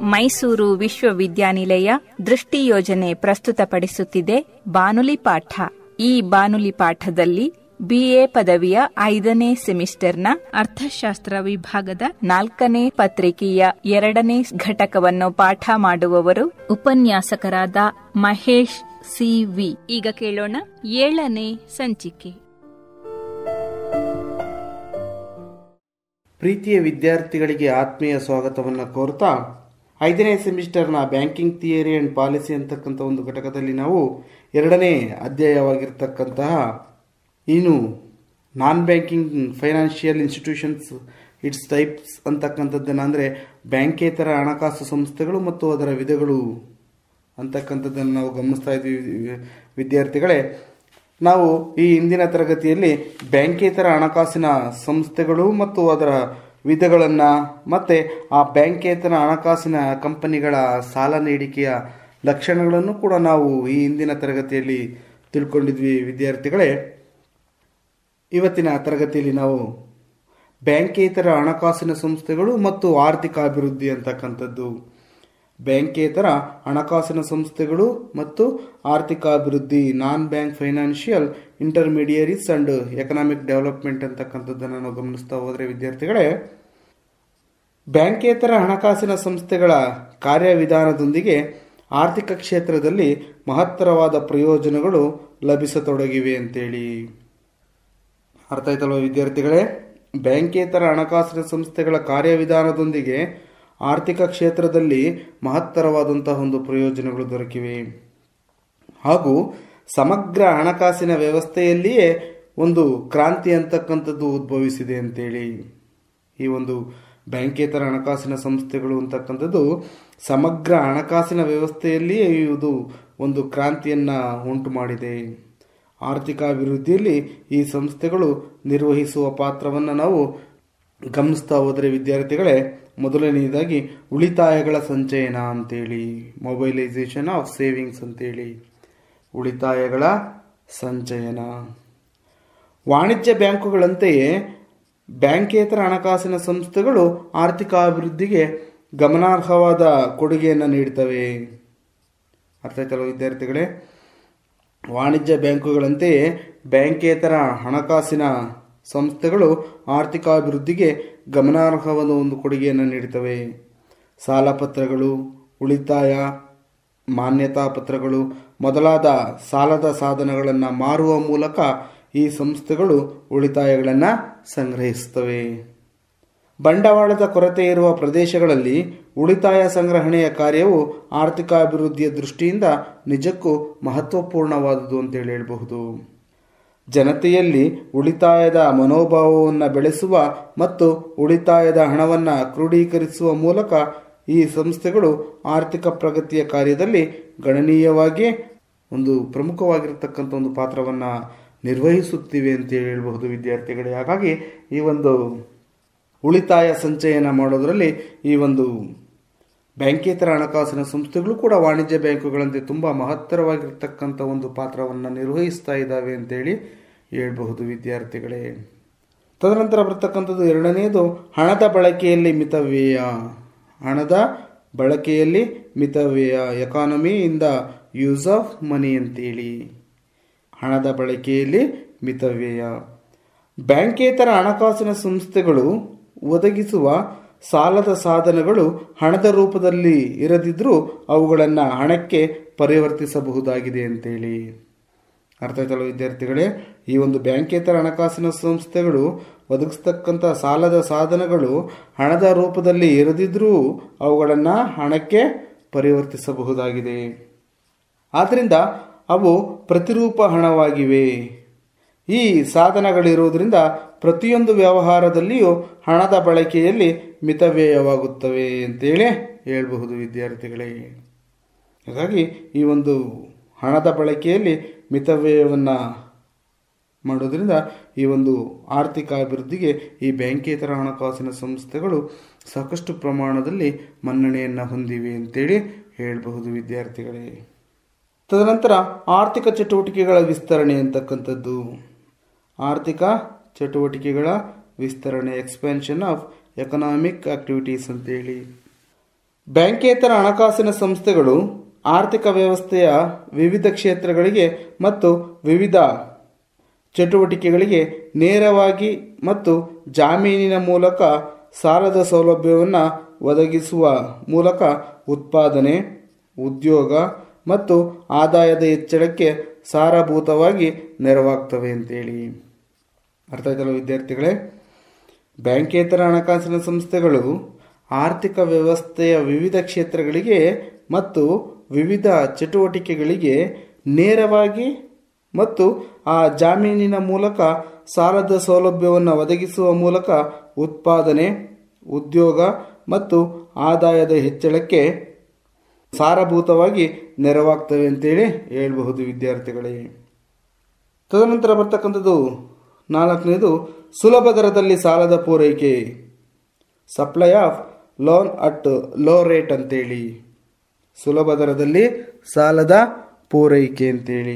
ಮೈಸೂರು ವಿಶ್ವವಿದ್ಯಾನಿಲಯ ದೃಷ್ಟಿ ಯೋಜನೆ ಪ್ರಸ್ತುತಪಡಿಸುತ್ತಿದೆ ಬಾನುಲಿ ಪಾಠ ಈ ಬಾನುಲಿ ಪಾಠದಲ್ಲಿ ಬಿಎ ಪದವಿಯ ಐದನೇ ಸೆಮಿಸ್ಟರ್ನ ಅರ್ಥಶಾಸ್ತ್ರ ವಿಭಾಗದ ನಾಲ್ಕನೇ ಪತ್ರಿಕೆಯ ಎರಡನೇ ಘಟಕವನ್ನು ಪಾಠ ಮಾಡುವವರು ಉಪನ್ಯಾಸಕರಾದ ಮಹೇಶ್ ಸಿವಿ ಈಗ ಕೇಳೋಣ ಏಳನೇ ಸಂಚಿಕೆ ಪ್ರೀತಿಯ ವಿದ್ಯಾರ್ಥಿಗಳಿಗೆ ಆತ್ಮೀಯ ಸ್ವಾಗತವನ್ನು ಕೋರ್ತಾ ಐದನೇ ಸೆಮಿಸ್ಟರ್ನ ಬ್ಯಾಂಕಿಂಗ್ ಥಿಯರಿ ಅಂಡ್ ಪಾಲಿಸಿ ಅಂತಕ್ಕಂಥ ಒಂದು ಘಟಕದಲ್ಲಿ ನಾವು ಎರಡನೇ ಅಧ್ಯಾಯವಾಗಿರ್ತಕ್ಕಂತಹ ಇನ್ನು non banking financial institutions its types ಅಂತಕ್ಕಂಥದ್ದನ್ನು ಅಂದರೆ ಬ್ಯಾಂಕೇತರ ಹಣಕಾಸು ಸಂಸ್ಥೆಗಳು ಮತ್ತು ಅದರ ವಿಧಗಳು ಅಂತಕ್ಕಂಥದ್ದನ್ನು ನಾವು ಗಮನಿಸ್ತಾ ಇದ್ದೀವಿ ವಿದ್ಯಾರ್ಥಿಗಳೇ ನಾವು ಈ ಇಂದಿನ ತರಗತಿಯಲ್ಲಿ ಬ್ಯಾಂಕೇತರ ಹಣಕಾಸಿನ ಸಂಸ್ಥೆಗಳು ಮತ್ತು ಅದರ ವಿಧಗಳನ್ನು ಮತ್ತು ಆ ಬ್ಯಾಂಕೇತರ ಹಣಕಾಸಿನ ಕಂಪನಿಗಳ ಸಾಲ ನೀಡಿಕೆಯ ಲಕ್ಷಣಗಳನ್ನು ಕೂಡ ನಾವು ಈ ಇಂದಿನ ತರಗತಿಯಲ್ಲಿ ತಿಳ್ಕೊಂಡಿದ್ವಿ ವಿದ್ಯಾರ್ಥಿಗಳೇ ಇವತ್ತಿನ ತರಗತಿಯಲ್ಲಿ ನಾವು ಬ್ಯಾಂಕೇತರ ಹಣಕಾಸಿನ ಸಂಸ್ಥೆಗಳು ಮತ್ತು ಆರ್ಥಿಕ ಅಭಿವೃದ್ಧಿ ಅಂತಕ್ಕಂಥದ್ದು ಬ್ಯಾಂಕೇತರ ಹಣಕಾಸಿನ ಸಂಸ್ಥೆಗಳು ಮತ್ತು ಆರ್ಥಿಕ ಅಭಿವೃದ್ಧಿ non bank financial intermediaries and economic development ಅಂತಕ್ಕಂಥದ್ದನ್ನು ನಾವು ಗಮನಿಸ್ತಾ ಹೋದರೆ ವಿದ್ಯಾರ್ಥಿಗಳೇ ಬ್ಯಾಂಕೇತರ ಹಣಕಾಸಿನ ಸಂಸ್ಥೆಗಳ ಕಾರ್ಯವಿಧಾನದೊಂದಿಗೆ ಆರ್ಥಿಕ ಕ್ಷೇತ್ರದಲ್ಲಿ ಮಹತ್ತರವಾದ ಪ್ರಯೋಜನಗಳು ಲಭಿಸತೊಡಗಿವೆ ಅಂತೇಳಿ ಅರ್ಥ ಆಯ್ತಲ್ವ ವಿದ್ಯಾರ್ಥಿಗಳೇ ಬ್ಯಾಂಕೇತರ ಹಣಕಾಸಿನ ಸಂಸ್ಥೆಗಳ ಕಾರ್ಯವಿಧಾನದೊಂದಿಗೆ ಆರ್ಥಿಕ ಕ್ಷೇತ್ರದಲ್ಲಿ ಮಹತ್ತರವಾದಂತಹ ಒಂದು ಪ್ರಯೋಜನಗಳು ದೊರಕಿವೆ ಹಾಗೂ ಸಮಗ್ರ ಹಣಕಾಸಿನ ವ್ಯವಸ್ಥೆಯಲ್ಲಿಯೇ ಒಂದು ಕ್ರಾಂತಿ ಅಂತಕ್ಕಂಥದ್ದು ಉದ್ಭವಿಸಿದೆ ಅಂತೇಳಿ ಈ ಒಂದು ಬ್ಯಾಂಕೇತರ ಹಣಕಾಸಿನ ಸಂಸ್ಥೆಗಳು ಅಂತಕ್ಕಂಥದ್ದು ಸಮಗ್ರ ಹಣಕಾಸಿನ ವ್ಯವಸ್ಥೆಯಲ್ಲಿಯೇ ಇದು ಒಂದು ಕ್ರಾಂತಿಯನ್ನು ಉಂಟು ಮಾಡಿದೆ ಆರ್ಥಿಕ ಅಭಿವೃದ್ಧಿಯಲ್ಲಿ ಈ ಸಂಸ್ಥೆಗಳು ನಿರ್ವಹಿಸುವ ಪಾತ್ರವನ್ನು ನಾವು ಗಮನಿಸ್ತಾ ಹೋದರೆ ವಿದ್ಯಾರ್ಥಿಗಳೇ ಮೊದಲನೆಯದಾಗಿ ಉಳಿತಾಯಗಳ ಸಂಚಯನ ಅಂತೇಳಿ ಮೊಬೈಲೈಸೇಷನ್ ಆಫ್ ಸೇವಿಂಗ್ಸ್ ಅಂತೇಳಿ ಉಳಿತಾಯಗಳ ಸಂಚಯನ ವಾಣಿಜ್ಯ ಬ್ಯಾಂಕುಗಳಂತೆಯೇ ಬ್ಯಾಂಕೇತರ ಹಣಕಾಸಿನ ಸಂಸ್ಥೆಗಳು ಆರ್ಥಿಕ ಅಭಿವೃದ್ಧಿಗೆ ಗಮನಾರ್ಹವಾದ ಕೊಡುಗೆಯನ್ನು ನೀಡ್ತವೆ ಅರ್ಥ ಆಯ್ತಲ್ಲ ವಿದ್ಯಾರ್ಥಿಗಳೇ ವಾಣಿಜ್ಯ ಬ್ಯಾಂಕುಗಳಂತೆಯೇ ಬ್ಯಾಂಕೇತರ ಹಣಕಾಸಿನ ಸಂಸ್ಥೆಗಳು ಆರ್ಥಿಕ ಅಭಿವೃದ್ಧಿಗೆ ಗಮನಾರ್ಹವಾದ ಒಂದು ಕೊಡುಗೆಯನ್ನು ನೀಡುತ್ತವೆ ಸಾಲ ಪತ್ರಗಳು ಉಳಿತಾಯ ಮಾನ್ಯತಾ ಪತ್ರಗಳು ಮೊದಲಾದ ಸಾಲದ ಸಾಧನಗಳನ್ನು ಮಾರುವ ಮೂಲಕ ಈ ಸಂಸ್ಥೆಗಳು ಉಳಿತಾಯಗಳನ್ನು ಸಂಗ್ರಹಿಸುತ್ತವೆ ಬಂಡವಾಳದ ಕೊರತೆ ಇರುವ ಪ್ರದೇಶಗಳಲ್ಲಿ ಉಳಿತಾಯ ಸಂಗ್ರಹಣೆಯ ಕಾರ್ಯವು ಆರ್ಥಿಕ ಅಭಿವೃದ್ಧಿಯ ದೃಷ್ಟಿಯಿಂದ ನಿಜಕ್ಕೂ ಮಹತ್ವಪೂರ್ಣವಾದುದು ಅಂತೇಳಿ ಹೇಳಬಹುದು ಜನತೆಯಲ್ಲಿ ಉಳಿತಾಯದ ಮನೋಭಾವವನ್ನು ಬೆಳೆಸುವ ಮತ್ತು ಉಳಿತಾಯದ ಹಣವನ್ನು ಕ್ರೋಢೀಕರಿಸುವ ಮೂಲಕ ಈ ಸಂಸ್ಥೆಗಳು ಆರ್ಥಿಕ ಪ್ರಗತಿಯ ಕಾರ್ಯದಲ್ಲಿ ಗಣನೀಯವಾಗಿ ಒಂದು ಪ್ರಮುಖವಾಗಿರತಕ್ಕಂಥ ಒಂದು ಪಾತ್ರವನ್ನು ನಿರ್ವಹಿಸುತ್ತಿವೆ ಅಂತ ಹೇಳಬಹುದು ವಿದ್ಯಾರ್ಥಿಗಳೇ ಹಾಗಾಗಿ ಈ ಒಂದು ಉಳಿತಾಯ ಸಂಚಯನ ಮಾಡೋದರಲ್ಲಿ ಈ ಒಂದು ಬ್ಯಾಂಕೇತರ ಹಣಕಾಸಿನ ಸಂಸ್ಥೆಗಳು ಕೂಡ ವಾಣಿಜ್ಯ ಬ್ಯಾಂಕುಗಳಂತೆ ತುಂಬ ಮಹತ್ತರವಾಗಿರ್ತಕ್ಕಂಥ ಒಂದು ಪಾತ್ರವನ್ನು ನಿರ್ವಹಿಸ್ತಾ ಇದ್ದಾವೆ ಅಂತೇಳಿ ಹೇಳ್ಬಹುದು ವಿದ್ಯಾರ್ಥಿಗಳೇ ತದನಂತರ ಬರ್ತಕ್ಕಂಥದ್ದು ಎರಡನೆಯದು ಹಣದ ಬಳಕೆಯಲ್ಲಿ ಮಿತವ್ಯಯ ಹಣದ ಬಳಕೆಯಲ್ಲಿ ಮಿತವ್ಯಯ economy in the use of money ಅಂತೇಳಿ ಹಣದ ಬಳಕೆಯಲ್ಲಿ ಮಿತವ್ಯಯ ಬ್ಯಾಂಕೇತರ ಹಣಕಾಸಿನ ಸಂಸ್ಥೆಗಳು ಒದಗಿಸುವ ಸಾಲದ ಸಾಧನಗಳು ಹಣದ ರೂಪದಲ್ಲಿ ಇರದಿದ್ರೂ ಅವುಗಳನ್ನು ಹಣಕ್ಕೆ ಪರಿವರ್ತಿಸಬಹುದಾಗಿದೆ ಅಂತೇಳಿ ಅರ್ಥ ಆಯ್ತಲ್ಲ ವಿದ್ಯಾರ್ಥಿಗಳೇ ಈ ಒಂದು ಬ್ಯಾಂಕೇತರ ಹಣಕಾಸಿನ ಸಂಸ್ಥೆಗಳು ಒದಗಿಸ್ತಕ್ಕಂಥ ಸಾಲದ ಸಾಧನಗಳು ಹಣದ ರೂಪದಲ್ಲಿ ಇರದಿದ್ರೂ ಅವುಗಳನ್ನು ಹಣಕ್ಕೆ ಪರಿವರ್ತಿಸಬಹುದಾಗಿದೆ ಆದ್ದರಿಂದ ಅವು ಪ್ರತಿರೂಪ ಹಣವಾಗಿವೆ ಈ ಸಾಧನಗಳಿರುವುದರಿಂದ ಪ್ರತಿಯೊಂದು ವ್ಯವಹಾರದಲ್ಲಿಯೂ ಹಣದ ಬಳಕೆಯಲ್ಲಿ ಮಿತವ್ಯಯವಾಗುತ್ತವೆ ಅಂತೇಳಿ ಹೇಳಬಹುದು ವಿದ್ಯಾರ್ಥಿಗಳೇ ಹಾಗಾಗಿ ಈ ಒಂದು ಹಣದ ಬಳಕೆಯಲ್ಲಿ ಮಿತವ್ಯಯವನ್ನು ಮಾಡೋದ್ರಿಂದ ಈ ಒಂದು ಆರ್ಥಿಕ ಅಭಿವೃದ್ಧಿಗೆ ಈ ಬ್ಯಾಂಕೇತರ ಹಣಕಾಸಿನ ಸಂಸ್ಥೆಗಳು ಸಾಕಷ್ಟು ಪ್ರಮಾಣದಲ್ಲಿ ಮನ್ನಣೆಯನ್ನು ಹೊಂದಿವೆ ಅಂತೇಳಿ ಹೇಳಬಹುದು ವಿದ್ಯಾರ್ಥಿಗಳೇ ತದನಂತರ ಆರ್ಥಿಕ ಚಟುವಟಿಕೆಗಳ ವಿಸ್ತರಣೆ ಅಂತಕ್ಕಂಥದ್ದು ಆರ್ಥಿಕ ಚಟುವಟಿಕೆಗಳ ವಿಸ್ತರಣೆ ಎಕ್ಸ್ಪೆನ್ಷನ್ ಆಫ್ ಎಕನಾಮಿಕ್ ಆಕ್ಟಿವಿಟೀಸ್ ಅಂತೇಳಿ ಬ್ಯಾಂಕೇತರ ಹಣಕಾಸಿನ ಸಂಸ್ಥೆಗಳು ಆರ್ಥಿಕ ವ್ಯವಸ್ಥೆಯ ವಿವಿಧ ಕ್ಷೇತ್ರಗಳಿಗೆ ಮತ್ತು ವಿವಿಧ ಚಟುವಟಿಕೆಗಳಿಗೆ ನೇರವಾಗಿ ಮತ್ತು ಜಾಮೀನಿನ ಮೂಲಕ ಸಾಲದ ಸೌಲಭ್ಯವನ್ನು ಒದಗಿಸುವ ಮೂಲಕ ಉತ್ಪಾದನೆ ಉದ್ಯೋಗ ಮತ್ತು ಆದಾಯದ ಹೆಚ್ಚಳಕ್ಕೆ ಸಾರಭೂತವಾಗಿ ನೆರವಾಗ್ತವೆ ಅಂತೇಳಿ ಅರ್ಥ ಆಯ್ತಲ್ಲ ವಿದ್ಯಾರ್ಥಿಗಳೇ ಬ್ಯಾಂಕೇತರ ಹಣಕಾಸಿನ ಸಂಸ್ಥೆಗಳು ಆರ್ಥಿಕ ವ್ಯವಸ್ಥೆಯ ವಿವಿಧ ಕ್ಷೇತ್ರಗಳಿಗೆ ಮತ್ತು ವಿವಿಧ ಚಟುವಟಿಕೆಗಳಿಗೆ ನೇರವಾಗಿ ಮತ್ತು ಆ ಜಾಮೀನಿನ ಮೂಲಕ ಸಾಲದ ಸೌಲಭ್ಯವನ್ನು ಒದಗಿಸುವ ಮೂಲಕ ಉತ್ಪಾದನೆ ಉದ್ಯೋಗ ಮತ್ತು ಆದಾಯದ ಹೆಚ್ಚಳಕ್ಕೆ ಸಾರಭೂತವಾಗಿ ನೆರವಾಗ್ತವೆ ಅಂತೇಳಿ ಹೇಳಬಹುದು ವಿದ್ಯಾರ್ಥಿಗಳೇ ತದನಂತರ ಬರ್ತಕ್ಕಂಥದ್ದು ನಾಲ್ಕನೇದು ಸುಲಭ ದರದಲ್ಲಿ ಸಾಲದ ಪೂರೈಕೆ supply of loan at low rate ಅಂತೇಳಿ ಸುಲಭ ದರದಲ್ಲಿ ಸಾಲದ ಪೂರೈಕೆ ಅಂತೇಳಿ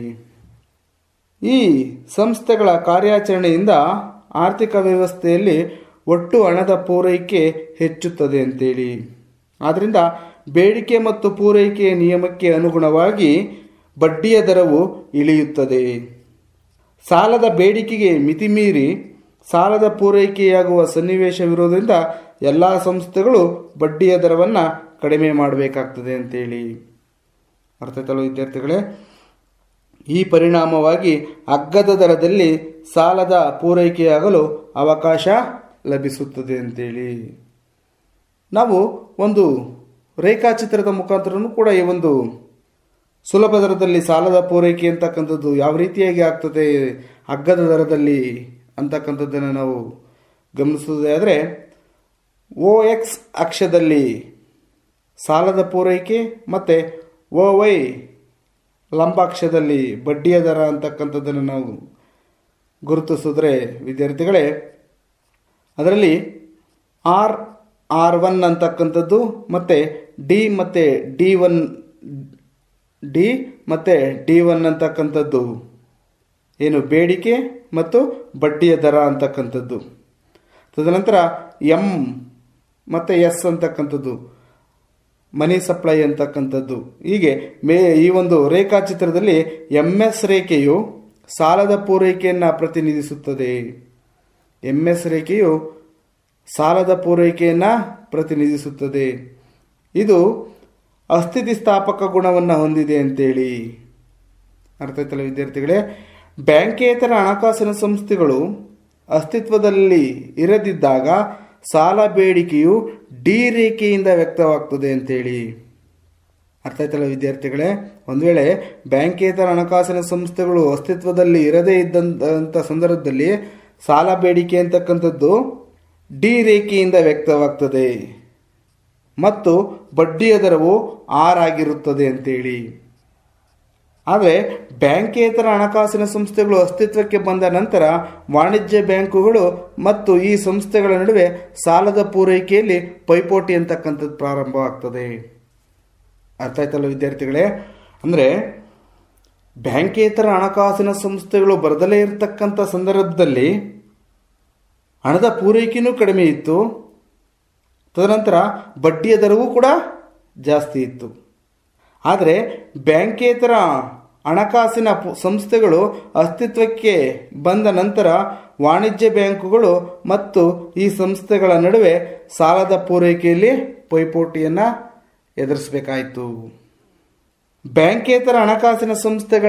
ಈ ಸಂಸ್ಥೆಗಳ ಕಾರ್ಯಾಚರಣೆಯಿಂದ ಆರ್ಥಿಕ ವ್ಯವಸ್ಥೆಯಲ್ಲಿ ಒಟ್ಟು ಹಣದ ಪೂರೈಕೆ ಹೆಚ್ಚುತ್ತದೆ ಅಂತೇಳಿ ಆದ್ದರಿಂದ ಬೇಡಿಕೆ ಮತ್ತು ಪೂರೈಕೆಯ ನಿಯಮಕ್ಕೆ ಅನುಗುಣವಾಗಿ ಬಡ್ಡಿಯ ದರವು ಇಳಿಯುತ್ತದೆ ಸಾಲದ ಬೇಡಿಕೆಗೆ ಮಿತಿಮೀರಿ ಸಾಲದ ಪೂರೈಕೆಯಾಗುವ ಸನ್ನಿವೇಶವಿರುವುದರಿಂದ ಎಲ್ಲ ಸಂಸ್ಥೆಗಳು ಬಡ್ಡಿಯ ದರವನ್ನು ಕಡಿಮೆ ಮಾಡಬೇಕಾಗ್ತದೆ ಅಂತೇಳಿ ಅರ್ಥ ಆಯ್ತಲ್ಲ ವಿದ್ಯಾರ್ಥಿಗಳೇ ಈ ಪರಿಣಾಮವಾಗಿ ಅಗ್ಗದ ದರದಲ್ಲಿ ಸಾಲದ ಪೂರೈಕೆಯಾಗಲು ಅವಕಾಶ ಲಭಿಸುತ್ತದೆ ಅಂತೇಳಿ ನಾವು ಒಂದು ರೇಖಾಚಿತ್ರದ ಮುಖಾಂತರನೂ ಕೂಡ ಈ ಒಂದು ಸುಲಭ ದರದಲ್ಲಿ ಸಾಲದ ಪೂರೈಕೆ ಅಂತಕ್ಕಂಥದ್ದು ಯಾವ ರೀತಿಯಾಗಿ ಆಗ್ತದೆ ಅಗ್ಗದ ದರದಲ್ಲಿ ಅಂತಕ್ಕಂಥದ್ದನ್ನು ನಾವು ಗಮನಿಸೋದೇ ಆದರೆ ಓ ಎಕ್ಸ್ ಅಕ್ಷದಲ್ಲಿ ಸಾಲದ ಪೂರೈಕೆ ಮತ್ತು ಓ ವೈ ಲಂಬಾಕ್ಷದಲ್ಲಿ ಬಡ್ಡಿಯ ದರ ಅಂತಕ್ಕಂಥದ್ದನ್ನು ನಾವು ಗುರುತಿಸಿದ್ರೆ ವಿದ್ಯಾರ್ಥಿಗಳೇ ಅದರಲ್ಲಿ ಆರ್ ಆರ್ ಒನ್ ಅಂತಕ್ಕಂಥದ್ದು ಮತ್ತು ಡಿ ಮತ್ತು ಡಿ ಒನ್ ಡಿ ಮತ್ತು ಡಿ ಒನ್ ಅಂತಕ್ಕಂಥದ್ದು ಏನು ಬೇಡಿಕೆ ಮತ್ತು ಬಡ್ಡಿಯ ದರ ಅಂತಕ್ಕಂಥದ್ದು ತದನಂತರ ಎಂ ಮತ್ತು ಎಸ್ ಅಂತಕ್ಕಂಥದ್ದು ಮನಿ ಸಪ್ಲೈ ಅಂತಕ್ಕಂಥದ್ದು ಹೀಗೆ ಮೇ ಈ ಒಂದು ರೇಖಾಚಿತ್ರದಲ್ಲಿ ಎಂ ಎಸ್ ರೇಖೆಯು ಸಾಲದ ಪೂರೈಕೆಯನ್ನು ಪ್ರತಿನಿಧಿಸುತ್ತದೆ ಎಂ ಎಸ್ ರೇಖೆಯು ಸಾಲದ ಪೂರೈಕೆಯನ್ನು ಪ್ರತಿನಿಧಿಸುತ್ತದೆ ಇದು ಅಸ್ಥಿತಿಸ್ಥಾಪಕ ಗುಣವನ್ನು ಹೊಂದಿದೆ ಅಂತೇಳಿ ಅರ್ಥ ಆಯ್ತಲ್ಲ ವಿದ್ಯಾರ್ಥಿಗಳೇ ಬ್ಯಾಂಕೇತರ ಹಣಕಾಸಿನ ಸಂಸ್ಥೆಗಳು ಅಸ್ತಿತ್ವದಲ್ಲಿ ಇರದಿದ್ದಾಗ ಸಾಲ ಬೇಡಿಕೆಯು ಡಿ ರೇಖೆಯಿಂದ ವ್ಯಕ್ತವಾಗ್ತದೆ ಅಂತೇಳಿ ಅರ್ಥ ಆಯ್ತಲ್ಲ ವಿದ್ಯಾರ್ಥಿಗಳೇ ಒಂದು ವೇಳೆ ಬ್ಯಾಂಕೇತರ ಹಣಕಾಸಿನ ಸಂಸ್ಥೆಗಳು ಅಸ್ತಿತ್ವದಲ್ಲಿ ಇರದೇ ಇದ್ದಂಥ ಸಂದರ್ಭದಲ್ಲಿ ಸಾಲ ಬೇಡಿಕೆ ಅಂತಕ್ಕಂಥದ್ದು ಡಿ ರೇಖೆಯಿಂದ ವ್ಯಕ್ತವಾಗ್ತದೆ ಮತ್ತು ಬಡ್ಡಿಯ ದರವು ಆರ್ ಆಗಿರುತ್ತದೆ ಅಂತೇಳಿ ಆದರೆ ಬ್ಯಾಂಕೇತರ ಹಣಕಾಸಿನ ಸಂಸ್ಥೆಗಳು ಅಸ್ತಿತ್ವಕ್ಕೆ ಬಂದ ನಂತರ ವಾಣಿಜ್ಯ ಬ್ಯಾಂಕುಗಳು ಮತ್ತು ಈ ಸಂಸ್ಥೆಗಳ ನಡುವೆ ಸಾಲದ ಪೂರೈಕೆಯಲ್ಲಿ ಪೈಪೋಟಿ ಅಂತಕ್ಕಂಥದ್ದು ಪ್ರಾರಂಭವಾಗ್ತದೆ ಅರ್ಥ ಆಯ್ತಲ್ಲ ವಿದ್ಯಾರ್ಥಿಗಳೇ ಅಂದರೆ ಬ್ಯಾಂಕೇತರ ಹಣಕಾಸಿನ ಸಂಸ್ಥೆಗಳು ಬರದಲೇ ಇರತಕ್ಕಂಥ ಸಂದರ್ಭದಲ್ಲಿ ಹಣದ ಪೂರೈಕೆಯೂ ಕಡಿಮೆ ಇತ್ತು ತದನಂತರ ಬಡ್ಡಿಯ ದರವೂ ಕೂಡ ಜಾಸ್ತಿ ಇತ್ತು ಆದರೆ ಬ್ಯಾಂಕೇತರ ಹಣಕಾಸಿನ ಸಂಸ್ಥೆಗಳು ಅಸ್ತಿತ್ವಕ್ಕೆ ಬಂದ ನಂತರ ವಾಣಿಜ್ಯ ಬ್ಯಾಂಕುಗಳು ಮತ್ತು ಈ ಸಂಸ್ಥೆಗಳ ನಡುವೆ ಸಾಲದ ಪೂರೈಕೆಯಲ್ಲಿ ಪೈಪೋಟಿಯನ್ನು ಎದುರಿಸಬೇಕಾಯಿತು ಬ್ಯಾಂಕೇತರ ಹಣಕಾಸಿನ ಸಂಸ್ಥೆಗಳ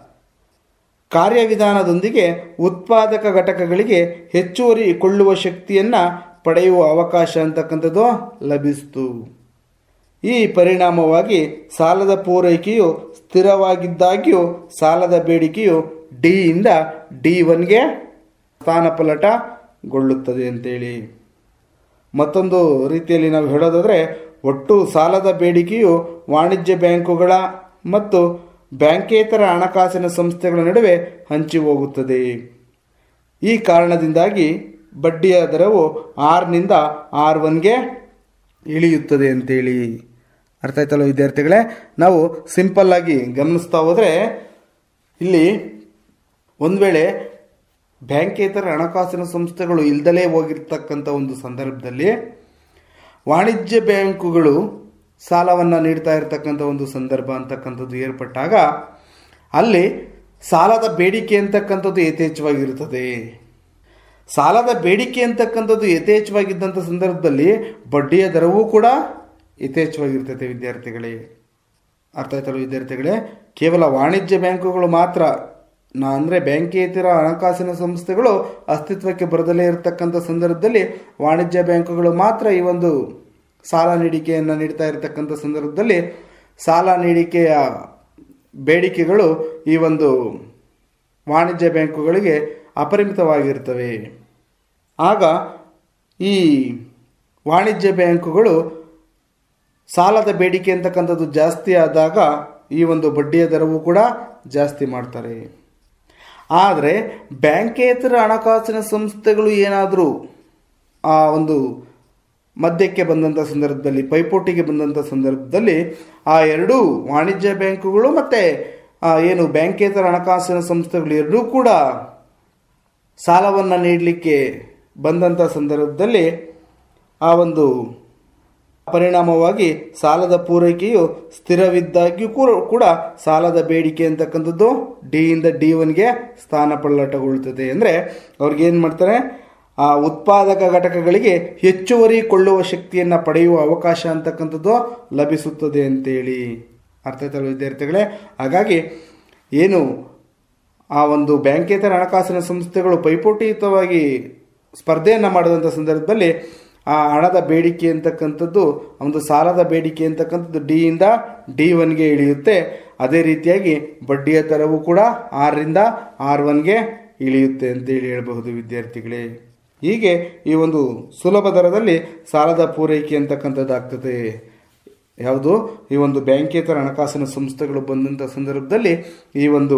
ಕಾರ್ಯವಿಧಾನದೊಂದಿಗೆ ಉತ್ಪಾದಕ ಘಟಕಗಳಿಗೆ ಹೆಚ್ಚುವರಿ ಕೊಳ್ಳುವ ಶಕ್ತಿಯನ್ನು ಪಡೆಯುವ ಅವಕಾಶ ಅಂತಕ್ಕಂಥದ್ದು ಲಭಿಸಿತು ಈ ಪರಿಣಾಮವಾಗಿ ಸಾಲದ ಪೂರೈಕೆಯು ಸ್ಥಿರವಾಗಿದ್ದಾಗ್ಯೂ ಸಾಲದ ಬೇಡಿಕೆಯು ಡಿಯಿಂದ ಡಿ ಒನ್ಗೆ ಸ್ಥಾನಪಲ್ಲಟಗೊಳ್ಳುತ್ತದೆ ಅಂತೇಳಿ ಮತ್ತೊಂದು ರೀತಿಯಲ್ಲಿ ನಾವು ಹೇಳೋದಾದರೆ ಒಟ್ಟು ಸಾಲದ ಬೇಡಿಕೆಯು ವಾಣಿಜ್ಯ ಬ್ಯಾಂಕುಗಳ ಮತ್ತು ಬ್ಯಾಂಕೇತರ ಹಣಕಾಸಿನ ಸಂಸ್ಥೆಗಳ ನಡುವೆ ಹಂಚಿ ಹೋಗುತ್ತದೆ ಈ ಕಾರಣದಿಂದಾಗಿ ಬಡ್ಡಿಯ ದರವು ಆರ್ನಿಂದ ಆರ್ ಒನ್ಗೆ ಇಳಿಯುತ್ತದೆ ಅಂತೇಳಿ ಅರ್ಥ ಆಯ್ತಲ್ಲ ವಿದ್ಯಾರ್ಥಿಗಳೇ ನಾವು ಸಿಂಪಲ್ ಆಗಿ ಗಮನಿಸ್ತಾ ಹೋದರೆ ಇಲ್ಲಿ ಒಂದು ವೇಳೆ ಬ್ಯಾಂಕೇತರ ಹಣಕಾಸಿನ ಸಂಸ್ಥೆಗಳು ಇಲ್ದಲೇ ಹೋಗಿರ್ತಕ್ಕಂಥ ಒಂದು ಸಂದರ್ಭದಲ್ಲಿ ವಾಣಿಜ್ಯ ಬ್ಯಾಂಕುಗಳು ಸಾಲವನ್ನು ನೀಡ್ತಾ ಇರತಕ್ಕಂಥ ಒಂದು ಸಂದರ್ಭ ಅಂತಕ್ಕಂಥದ್ದು ಏರ್ಪಟ್ಟಾಗ ಅಲ್ಲಿ ಸಾಲದ ಬೇಡಿಕೆ ಅಂತಕ್ಕಂಥದ್ದು ಯಥೇಚ್ಛವಾಗಿರುತ್ತದೆ ಸಾಲದ ಬೇಡಿಕೆ ಅಂತಕ್ಕಂಥದ್ದು ಯಥೇಚ್ಛವಾಗಿದ್ದಂಥ ಸಂದರ್ಭದಲ್ಲಿ ಬಡ್ಡಿಯ ದರವೂ ಕೂಡ ಯಥೇಚ್ಛವಾಗಿರ್ತದೆ ವಿದ್ಯಾರ್ಥಿಗಳೇ ಅರ್ಥ ಆಯ್ತಲ್ಲ ವಿದ್ಯಾರ್ಥಿಗಳೇ ಕೇವಲ ವಾಣಿಜ್ಯ ಬ್ಯಾಂಕುಗಳು ಮಾತ್ರ ನಾ ಅಂದರೆ ಬ್ಯಾಂಕೇತರ ಹಣಕಾಸಿನ ಸಂಸ್ಥೆಗಳು ಅಸ್ತಿತ್ವಕ್ಕೆ ಬರದಲ್ಲೇ ಇರತಕ್ಕಂಥ ಸಂದರ್ಭದಲ್ಲಿ ವಾಣಿಜ್ಯ ಬ್ಯಾಂಕುಗಳು ಮಾತ್ರ ಈ ಒಂದು ಸಾಲ ನೀಡಿಕೆಯನ್ನು ನೀಡ್ತಾ ಇರತಕ್ಕಂಥ ಸಂದರ್ಭದಲ್ಲಿ ಸಾಲ ನೀಡಿಕೆಯ ಬೇಡಿಕೆಗಳು ಈ ಒಂದು ವಾಣಿಜ್ಯ ಬ್ಯಾಂಕುಗಳಿಗೆ ಅಪರಿಮಿತವಾಗಿರ್ತವೆ ಆಗ ಈ ವಾಣಿಜ್ಯ ಬ್ಯಾಂಕುಗಳು ಸಾಲದ ಬೇಡಿಕೆ ಅಂತಕ್ಕಂಥದ್ದು ಜಾಸ್ತಿ ಆದಾಗ ಈ ಒಂದು ಬಡ್ಡಿಯ ದರವು ಕೂಡ ಜಾಸ್ತಿ ಮಾಡ್ತಾರೆ ಆದರೆ ಬ್ಯಾಂಕೇತರ ಹಣಕಾಸಿನ ಸಂಸ್ಥೆಗಳು ಏನಾದರೂ ಆ ಒಂದು ಮಧ್ಯಕ್ಕೆ ಬಂದಂಥ ಸಂದರ್ಭದಲ್ಲಿ ಪೈಪೋಟಿಗೆ ಬಂದಂಥ ಸಂದರ್ಭದಲ್ಲಿ ಆ ಎರಡೂ ವಾಣಿಜ್ಯ ಬ್ಯಾಂಕುಗಳು ಮತ್ತು ಏನು ಬ್ಯಾಂಕೇತರ ಹಣಕಾಸಿನ ಸಂಸ್ಥೆಗಳು ಎರಡೂ ಕೂಡ ಸಾಲವನ್ನು ನೀಡಲಿಕ್ಕೆ ಬಂದಂಥ ಸಂದರ್ಭದಲ್ಲಿ ಆ ಒಂದು ಪರಿಣಾಮವಾಗಿ ಸಾಲದ ಪೂರೈಕೆಯು ಸ್ಥಿರವಿದ್ದಾಗ್ಯೂ ಕೂಡ- ಕೂಡ ಸಾಲದ ಬೇಡಿಕೆ ಅಂತಕ್ಕಂಥದ್ದು ಡಿ ಇಂದ ಡಿ ಒನ್ಗೆ ಸ್ಥಾನ ಪಲ್ಲಟಗೊಳ್ಳುತ್ತದೆ ಅಂದರೆ ಅವ್ರಿಗೆ ಏನು ಮಾಡ್ತಾರೆ ಆ ಉತ್ಪಾದಕ ಘಟಕಗಳಿಗೆ ಹೆಚ್ಚುವರಿ ಕೊಳ್ಳುವ ಶಕ್ತಿಯನ್ನು ಪಡೆಯುವ ಅವಕಾಶ ಅಂತಕ್ಕಂಥದ್ದು ಲಭಿಸುತ್ತದೆ ಅಂತೇಳಿ ಅರ್ಥ ಆಯ್ತಲ್ವ ವಿದ್ಯಾರ್ಥಿಗಳೇ ಹಾಗಾಗಿ ಏನು ಆ ಒಂದು ಬ್ಯಾಂಕೇತರ ಹಣಕಾಸಿನ ಸಂಸ್ಥೆಗಳು ಪೈಪೋಟಿಯುತವಾಗಿ ಸ್ಪರ್ಧೆಯನ್ನು ಮಾಡಿದಂಥ ಸಂದರ್ಭದಲ್ಲಿ ಆ ಹಣದ ಬೇಡಿಕೆ ಅಂತಕ್ಕಂಥದ್ದು ಒಂದು ಸಾಲದ ಬೇಡಿಕೆ ಅಂತಕ್ಕಂಥದ್ದು ಡಿ ಇಂದ ಡಿ ಒನ್ಗೆ ಇಳಿಯುತ್ತೆ ಅದೇ ರೀತಿಯಾಗಿ ಬಡ್ಡಿಯ ದರವು ಕೂಡ ಆರರಿಂದ ಆರ್ ಒನ್ಗೆ ಇಳಿಯುತ್ತೆ ಅಂತೇಳಿ ಹೇಳಬಹುದು ವಿದ್ಯಾರ್ಥಿಗಳೇ ಹೀಗೆ ಈ ಒಂದು ಸುಲಭ ದರದಲ್ಲಿ ಸಾಲದ ಪೂರೈಕೆ ಅಂತಕ್ಕಂಥದ್ದು ಆಗ್ತದೆ ಯಾವುದು ಈ ಒಂದು ಬ್ಯಾಂಕೇತರ ಹಣಕಾಸಿನ ಸಂಸ್ಥೆಗಳು ಬಂದಂಥ ಸಂದರ್ಭದಲ್ಲಿ ಈ ಒಂದು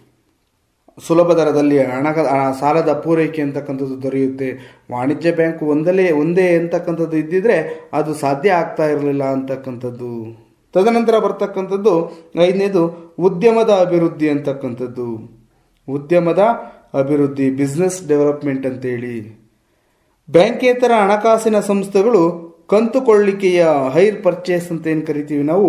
ಸುಲಭ ದರದಲ್ಲಿ ಹಣ ಹಣ ಸಾಲದ ಪೂರೈಕೆ ಅಂತಕ್ಕಂಥದ್ದು ದೊರೆಯುತ್ತೆ ವಾಣಿಜ್ಯ ಬ್ಯಾಂಕ್ ಒಂದಲೇ ಒಂದೇ ಅಂತಕ್ಕಂಥದ್ದು ಇದ್ದಿದ್ರೆ ಅದು ಸಾಧ್ಯ ಆಗ್ತಾ ಇರಲಿಲ್ಲ ಅಂತಕ್ಕಂಥದ್ದು ತದನಂತರ ಬರ್ತಕ್ಕಂಥದ್ದು ಐದನೇದು ಉದ್ಯಮದ ಅಭಿವೃದ್ಧಿ ಅಂತಕ್ಕಂಥದ್ದು ಉದ್ಯಮದ ಅಭಿವೃದ್ಧಿ ಬಿಸ್ನೆಸ್ ಡೆವಲಪ್ಮೆಂಟ್ ಅಂತೇಳಿ ಬ್ಯಾಂಕೇತರ ಹಣಕಾಸಿನ ಸಂಸ್ಥೆಗಳು ಕಂತು ಕೊಳ್ಳಿಕೆಯ ಹೈರ್ ಪರ್ಚೇಸ್ ಅಂತ ಏನು ಕರಿತೀವಿ ನಾವು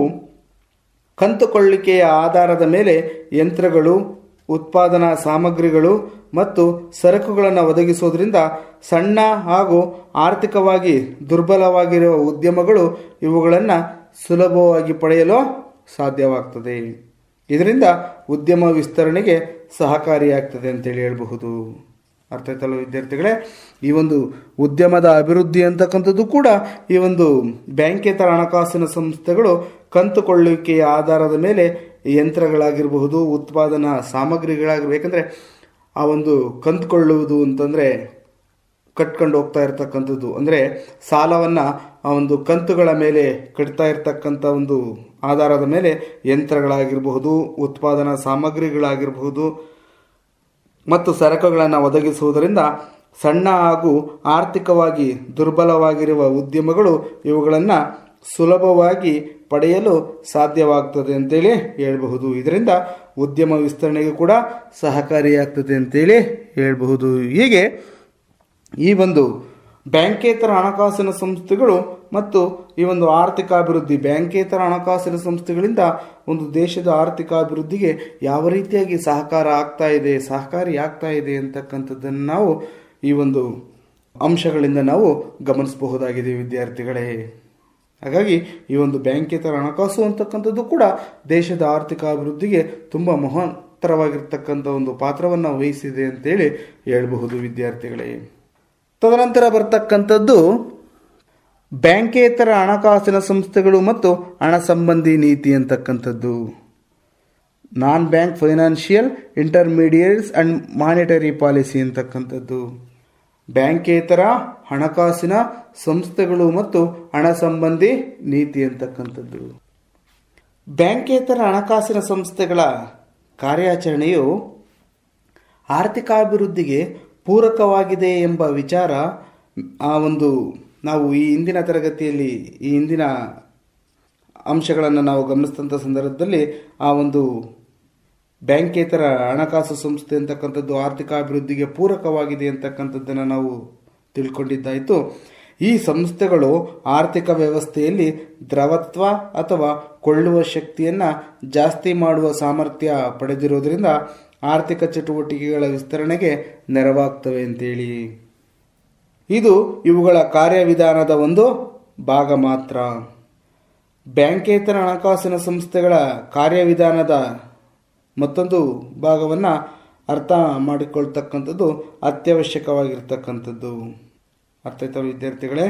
ಕಂತು ಕೊಳ್ಳಿಕೆಯ ಆಧಾರದ ಮೇಲೆ ಯಂತ್ರಗಳು ಉತ್ಪಾದನಾ ಸಾಮಗ್ರಿಗಳು ಮತ್ತು ಸರಕುಗಳನ್ನು ಒದಗಿಸೋದ್ರಿಂದ ಸಣ್ಣ ಹಾಗೂ ಆರ್ಥಿಕವಾಗಿ ದುರ್ಬಲವಾಗಿರುವ ಉದ್ಯಮಗಳು ಇವುಗಳನ್ನು ಸುಲಭವಾಗಿ ಪಡೆಯಲು ಸಾಧ್ಯವಾಗ್ತದೆ ಇದರಿಂದ ಉದ್ಯಮ ವಿಸ್ತರಣೆಗೆ ಸಹಕಾರಿಯಾಗ್ತದೆ ಅಂತೇಳಿ ಹೇಳಬಹುದು ಅರ್ಥ ಆಯ್ತಲ್ಲ ವಿದ್ಯಾರ್ಥಿಗಳೇ ಈ ಒಂದು ಉದ್ಯಮದ ಅಭಿವೃದ್ಧಿ ಅಂತಕ್ಕಂಥದ್ದು ಕೂಡ ಈ ಒಂದು ಬ್ಯಾಂಕೇತರ ಹಣಕಾಸಿನ ಸಂಸ್ಥೆಗಳು ಕಂತು ಕೊಳ್ಳುವಿಕೆಯ ಆಧಾರದ ಮೇಲೆ ಯಂತ್ರಗಳಾಗಿರಬಹುದು ಉತ್ಪಾದನಾ ಸಾಮಗ್ರಿಗಳಾಗಿರ್ಬೇಕು ಯಾಕಂದ್ರೆ ಆ ಒಂದು ಕಂತುಕೊಳ್ಳುವುದು ಅಂತಂದ್ರೆ ಕಟ್ಕೊಂಡು ಹೋಗ್ತಾ ಇರತಕ್ಕಂಥದ್ದು ಅಂದರೆ ಸಾಲವನ್ನು ಆ ಒಂದು ಕಂತುಗಳ ಮೇಲೆ ಕಟ್ತಾ ಇರತಕ್ಕಂಥ ಒಂದು ಆಧಾರದ ಮೇಲೆ ಯಂತ್ರಗಳಾಗಿರಬಹುದು ಉತ್ಪಾದನಾ ಸಾಮಗ್ರಿಗಳಾಗಿರಬಹುದು ಮತ್ತು ಸರಕುಗಳನ್ನು ಒದಗಿಸುವುದರಿಂದ ಸಣ್ಣ ಹಾಗೂ ಆರ್ಥಿಕವಾಗಿ ದುರ್ಬಲವಾಗಿರುವ ಉದ್ಯಮಗಳು ಇವುಗಳನ್ನು ಸುಲಭವಾಗಿ ಪಡೆಯಲು ಸಾಧ್ಯವಾಗ್ತದೆ ಅಂತೇಳಿ ಹೇಳಬಹುದು ಇದರಿಂದ ಉದ್ಯಮ ವಿಸ್ತರಣೆಗೆ ಕೂಡ ಸಹಕಾರಿಯಾಗ್ತದೆ ಅಂತೇಳಿ ಹೇಳಬಹುದು ಹೀಗೆ ಈ ಒಂದು ಬ್ಯಾಂಕೇತರ ಹಣಕಾಸಿನ ಸಂಸ್ಥೆಗಳು ಮತ್ತು ಈ ಒಂದು ಆರ್ಥಿಕ ಅಭಿವೃದ್ಧಿ ಬ್ಯಾಂಕೇತರ ಹಣಕಾಸಿನ ಸಂಸ್ಥೆಗಳಿಂದ ಒಂದು ದೇಶದ ಆರ್ಥಿಕ ಅಭಿವೃದ್ಧಿಗೆ ಯಾವ ರೀತಿಯಾಗಿ ಸಹಕಾರ ಆಗ್ತಾ ಇದೆ ಸಹಕಾರಿ ಆಗ್ತಾ ಇದೆ ಅಂತಕ್ಕಂಥದ್ದನ್ನು ನಾವು ಈ ಒಂದು ಅಂಶಗಳಿಂದ ನಾವು ಗಮನಿಸಬಹುದಾಗಿದೆ ವಿದ್ಯಾರ್ಥಿಗಳೇ ಹಾಗಾಗಿ ಈ ಒಂದು ಬ್ಯಾಂಕೇತರ ಹಣಕಾಸು ಅಂತಕ್ಕಂಥದ್ದು ಕೂಡ ದೇಶದ ಆರ್ಥಿಕ ಅಭಿವೃದ್ಧಿಗೆ ತುಂಬ ಮಹತ್ತರವಾಗಿರ್ತಕ್ಕಂಥ ಒಂದು ಪಾತ್ರವನ್ನು ವಹಿಸಿದೆ ಅಂತೇಳಿ ಹೇಳಬಹುದು ವಿದ್ಯಾರ್ಥಿಗಳೇ ತದನಂತರ ಬರ್ತಕ್ಕಂಥದ್ದು ಬ್ಯಾಂಕೇತರ ಹಣಕಾಸಿನ ಸಂಸ್ಥೆಗಳು ಮತ್ತು ಹಣ ಸಂಬಂಧಿ ನೀತಿ ಅಂತಕ್ಕಂಥದ್ದು non bank financial intermediates and monetary policy ಅಂತಕ್ಕಂಥದ್ದು ಬ್ಯಾಂಕೇತರ ಹಣಕಾಸಿನ ಸಂಸ್ಥೆಗಳು ಮತ್ತು ಹಣ ಸಂಬಂಧಿ ನೀತಿ ಅಂತಕ್ಕಂಥದ್ದು ಬ್ಯಾಂಕೇತರ ಹಣಕಾಸಿನ ಸಂಸ್ಥೆಗಳ ಕಾರ್ಯಾಚರಣೆಯು ಆರ್ಥಿಕಾಭಿವೃದ್ಧಿಗೆ ಪೂರಕವಾಗಿದೆ ಎಂಬ ವಿಚಾರ ಆ ಒಂದು ನಾವು ಈ ಹಿಂದಿನ ತರಗತಿಯಲ್ಲಿ ಈ ಹಿಂದಿನ ಅಂಶಗಳನ್ನು ನಾವು ಗಮನಿಸಿದಂಥ ಸಂದರ್ಭದಲ್ಲಿ ಆ ಒಂದು ಬ್ಯಾಂಕೇತರ ಹಣಕಾಸು ಸಂಸ್ಥೆ ಅಂತಕ್ಕಂಥದ್ದು ಆರ್ಥಿಕ ಅಭಿವೃದ್ಧಿಗೆ ಪೂರಕವಾಗಿದೆ ಅಂತಕ್ಕಂಥದ್ದನ್ನು ನಾವು ತಿಳ್ಕೊಂಡಿದ್ದಾಯಿತು ಈ ಸಂಸ್ಥೆಗಳು ಆರ್ಥಿಕ ವ್ಯವಸ್ಥೆಯಲ್ಲಿ ದ್ರವತ್ವ ಅಥವಾ ಕೊಳ್ಳುವ ಶಕ್ತಿಯನ್ನ ಜಾಸ್ತಿ ಮಾಡುವ ಸಾಮರ್ಥ್ಯ ಪಡೆದಿರುವುದರಿಂದ ಆರ್ಥಿಕ ಚಟುವಟಿಕೆಗಳ ವಿಸ್ತರಣೆಗೆ ನೆರವಾಗ್ತವೆ ಅಂತೇಳಿ ಇದು ಇವುಗಳ ಕಾರ್ಯವಿಧಾನದ ಒಂದು ಭಾಗ ಮಾತ್ರ ಬ್ಯಾಂಕೇತರ ಹಣಕಾಸಿನ ಸಂಸ್ಥೆಗಳ ಕಾರ್ಯವಿಧಾನದ ಮತ್ತೊಂದು ಭಾಗವನ್ನು ಅರ್ಥ ಮಾಡಿಕೊಳ್ತಕ್ಕಂಥದ್ದು ಅತ್ಯವಶ್ಯಕವಾಗಿರ್ತಕ್ಕಂಥದ್ದು ಅರ್ಥ ಆಯ್ತಲ್ಲ ವಿದ್ಯಾರ್ಥಿಗಳೇ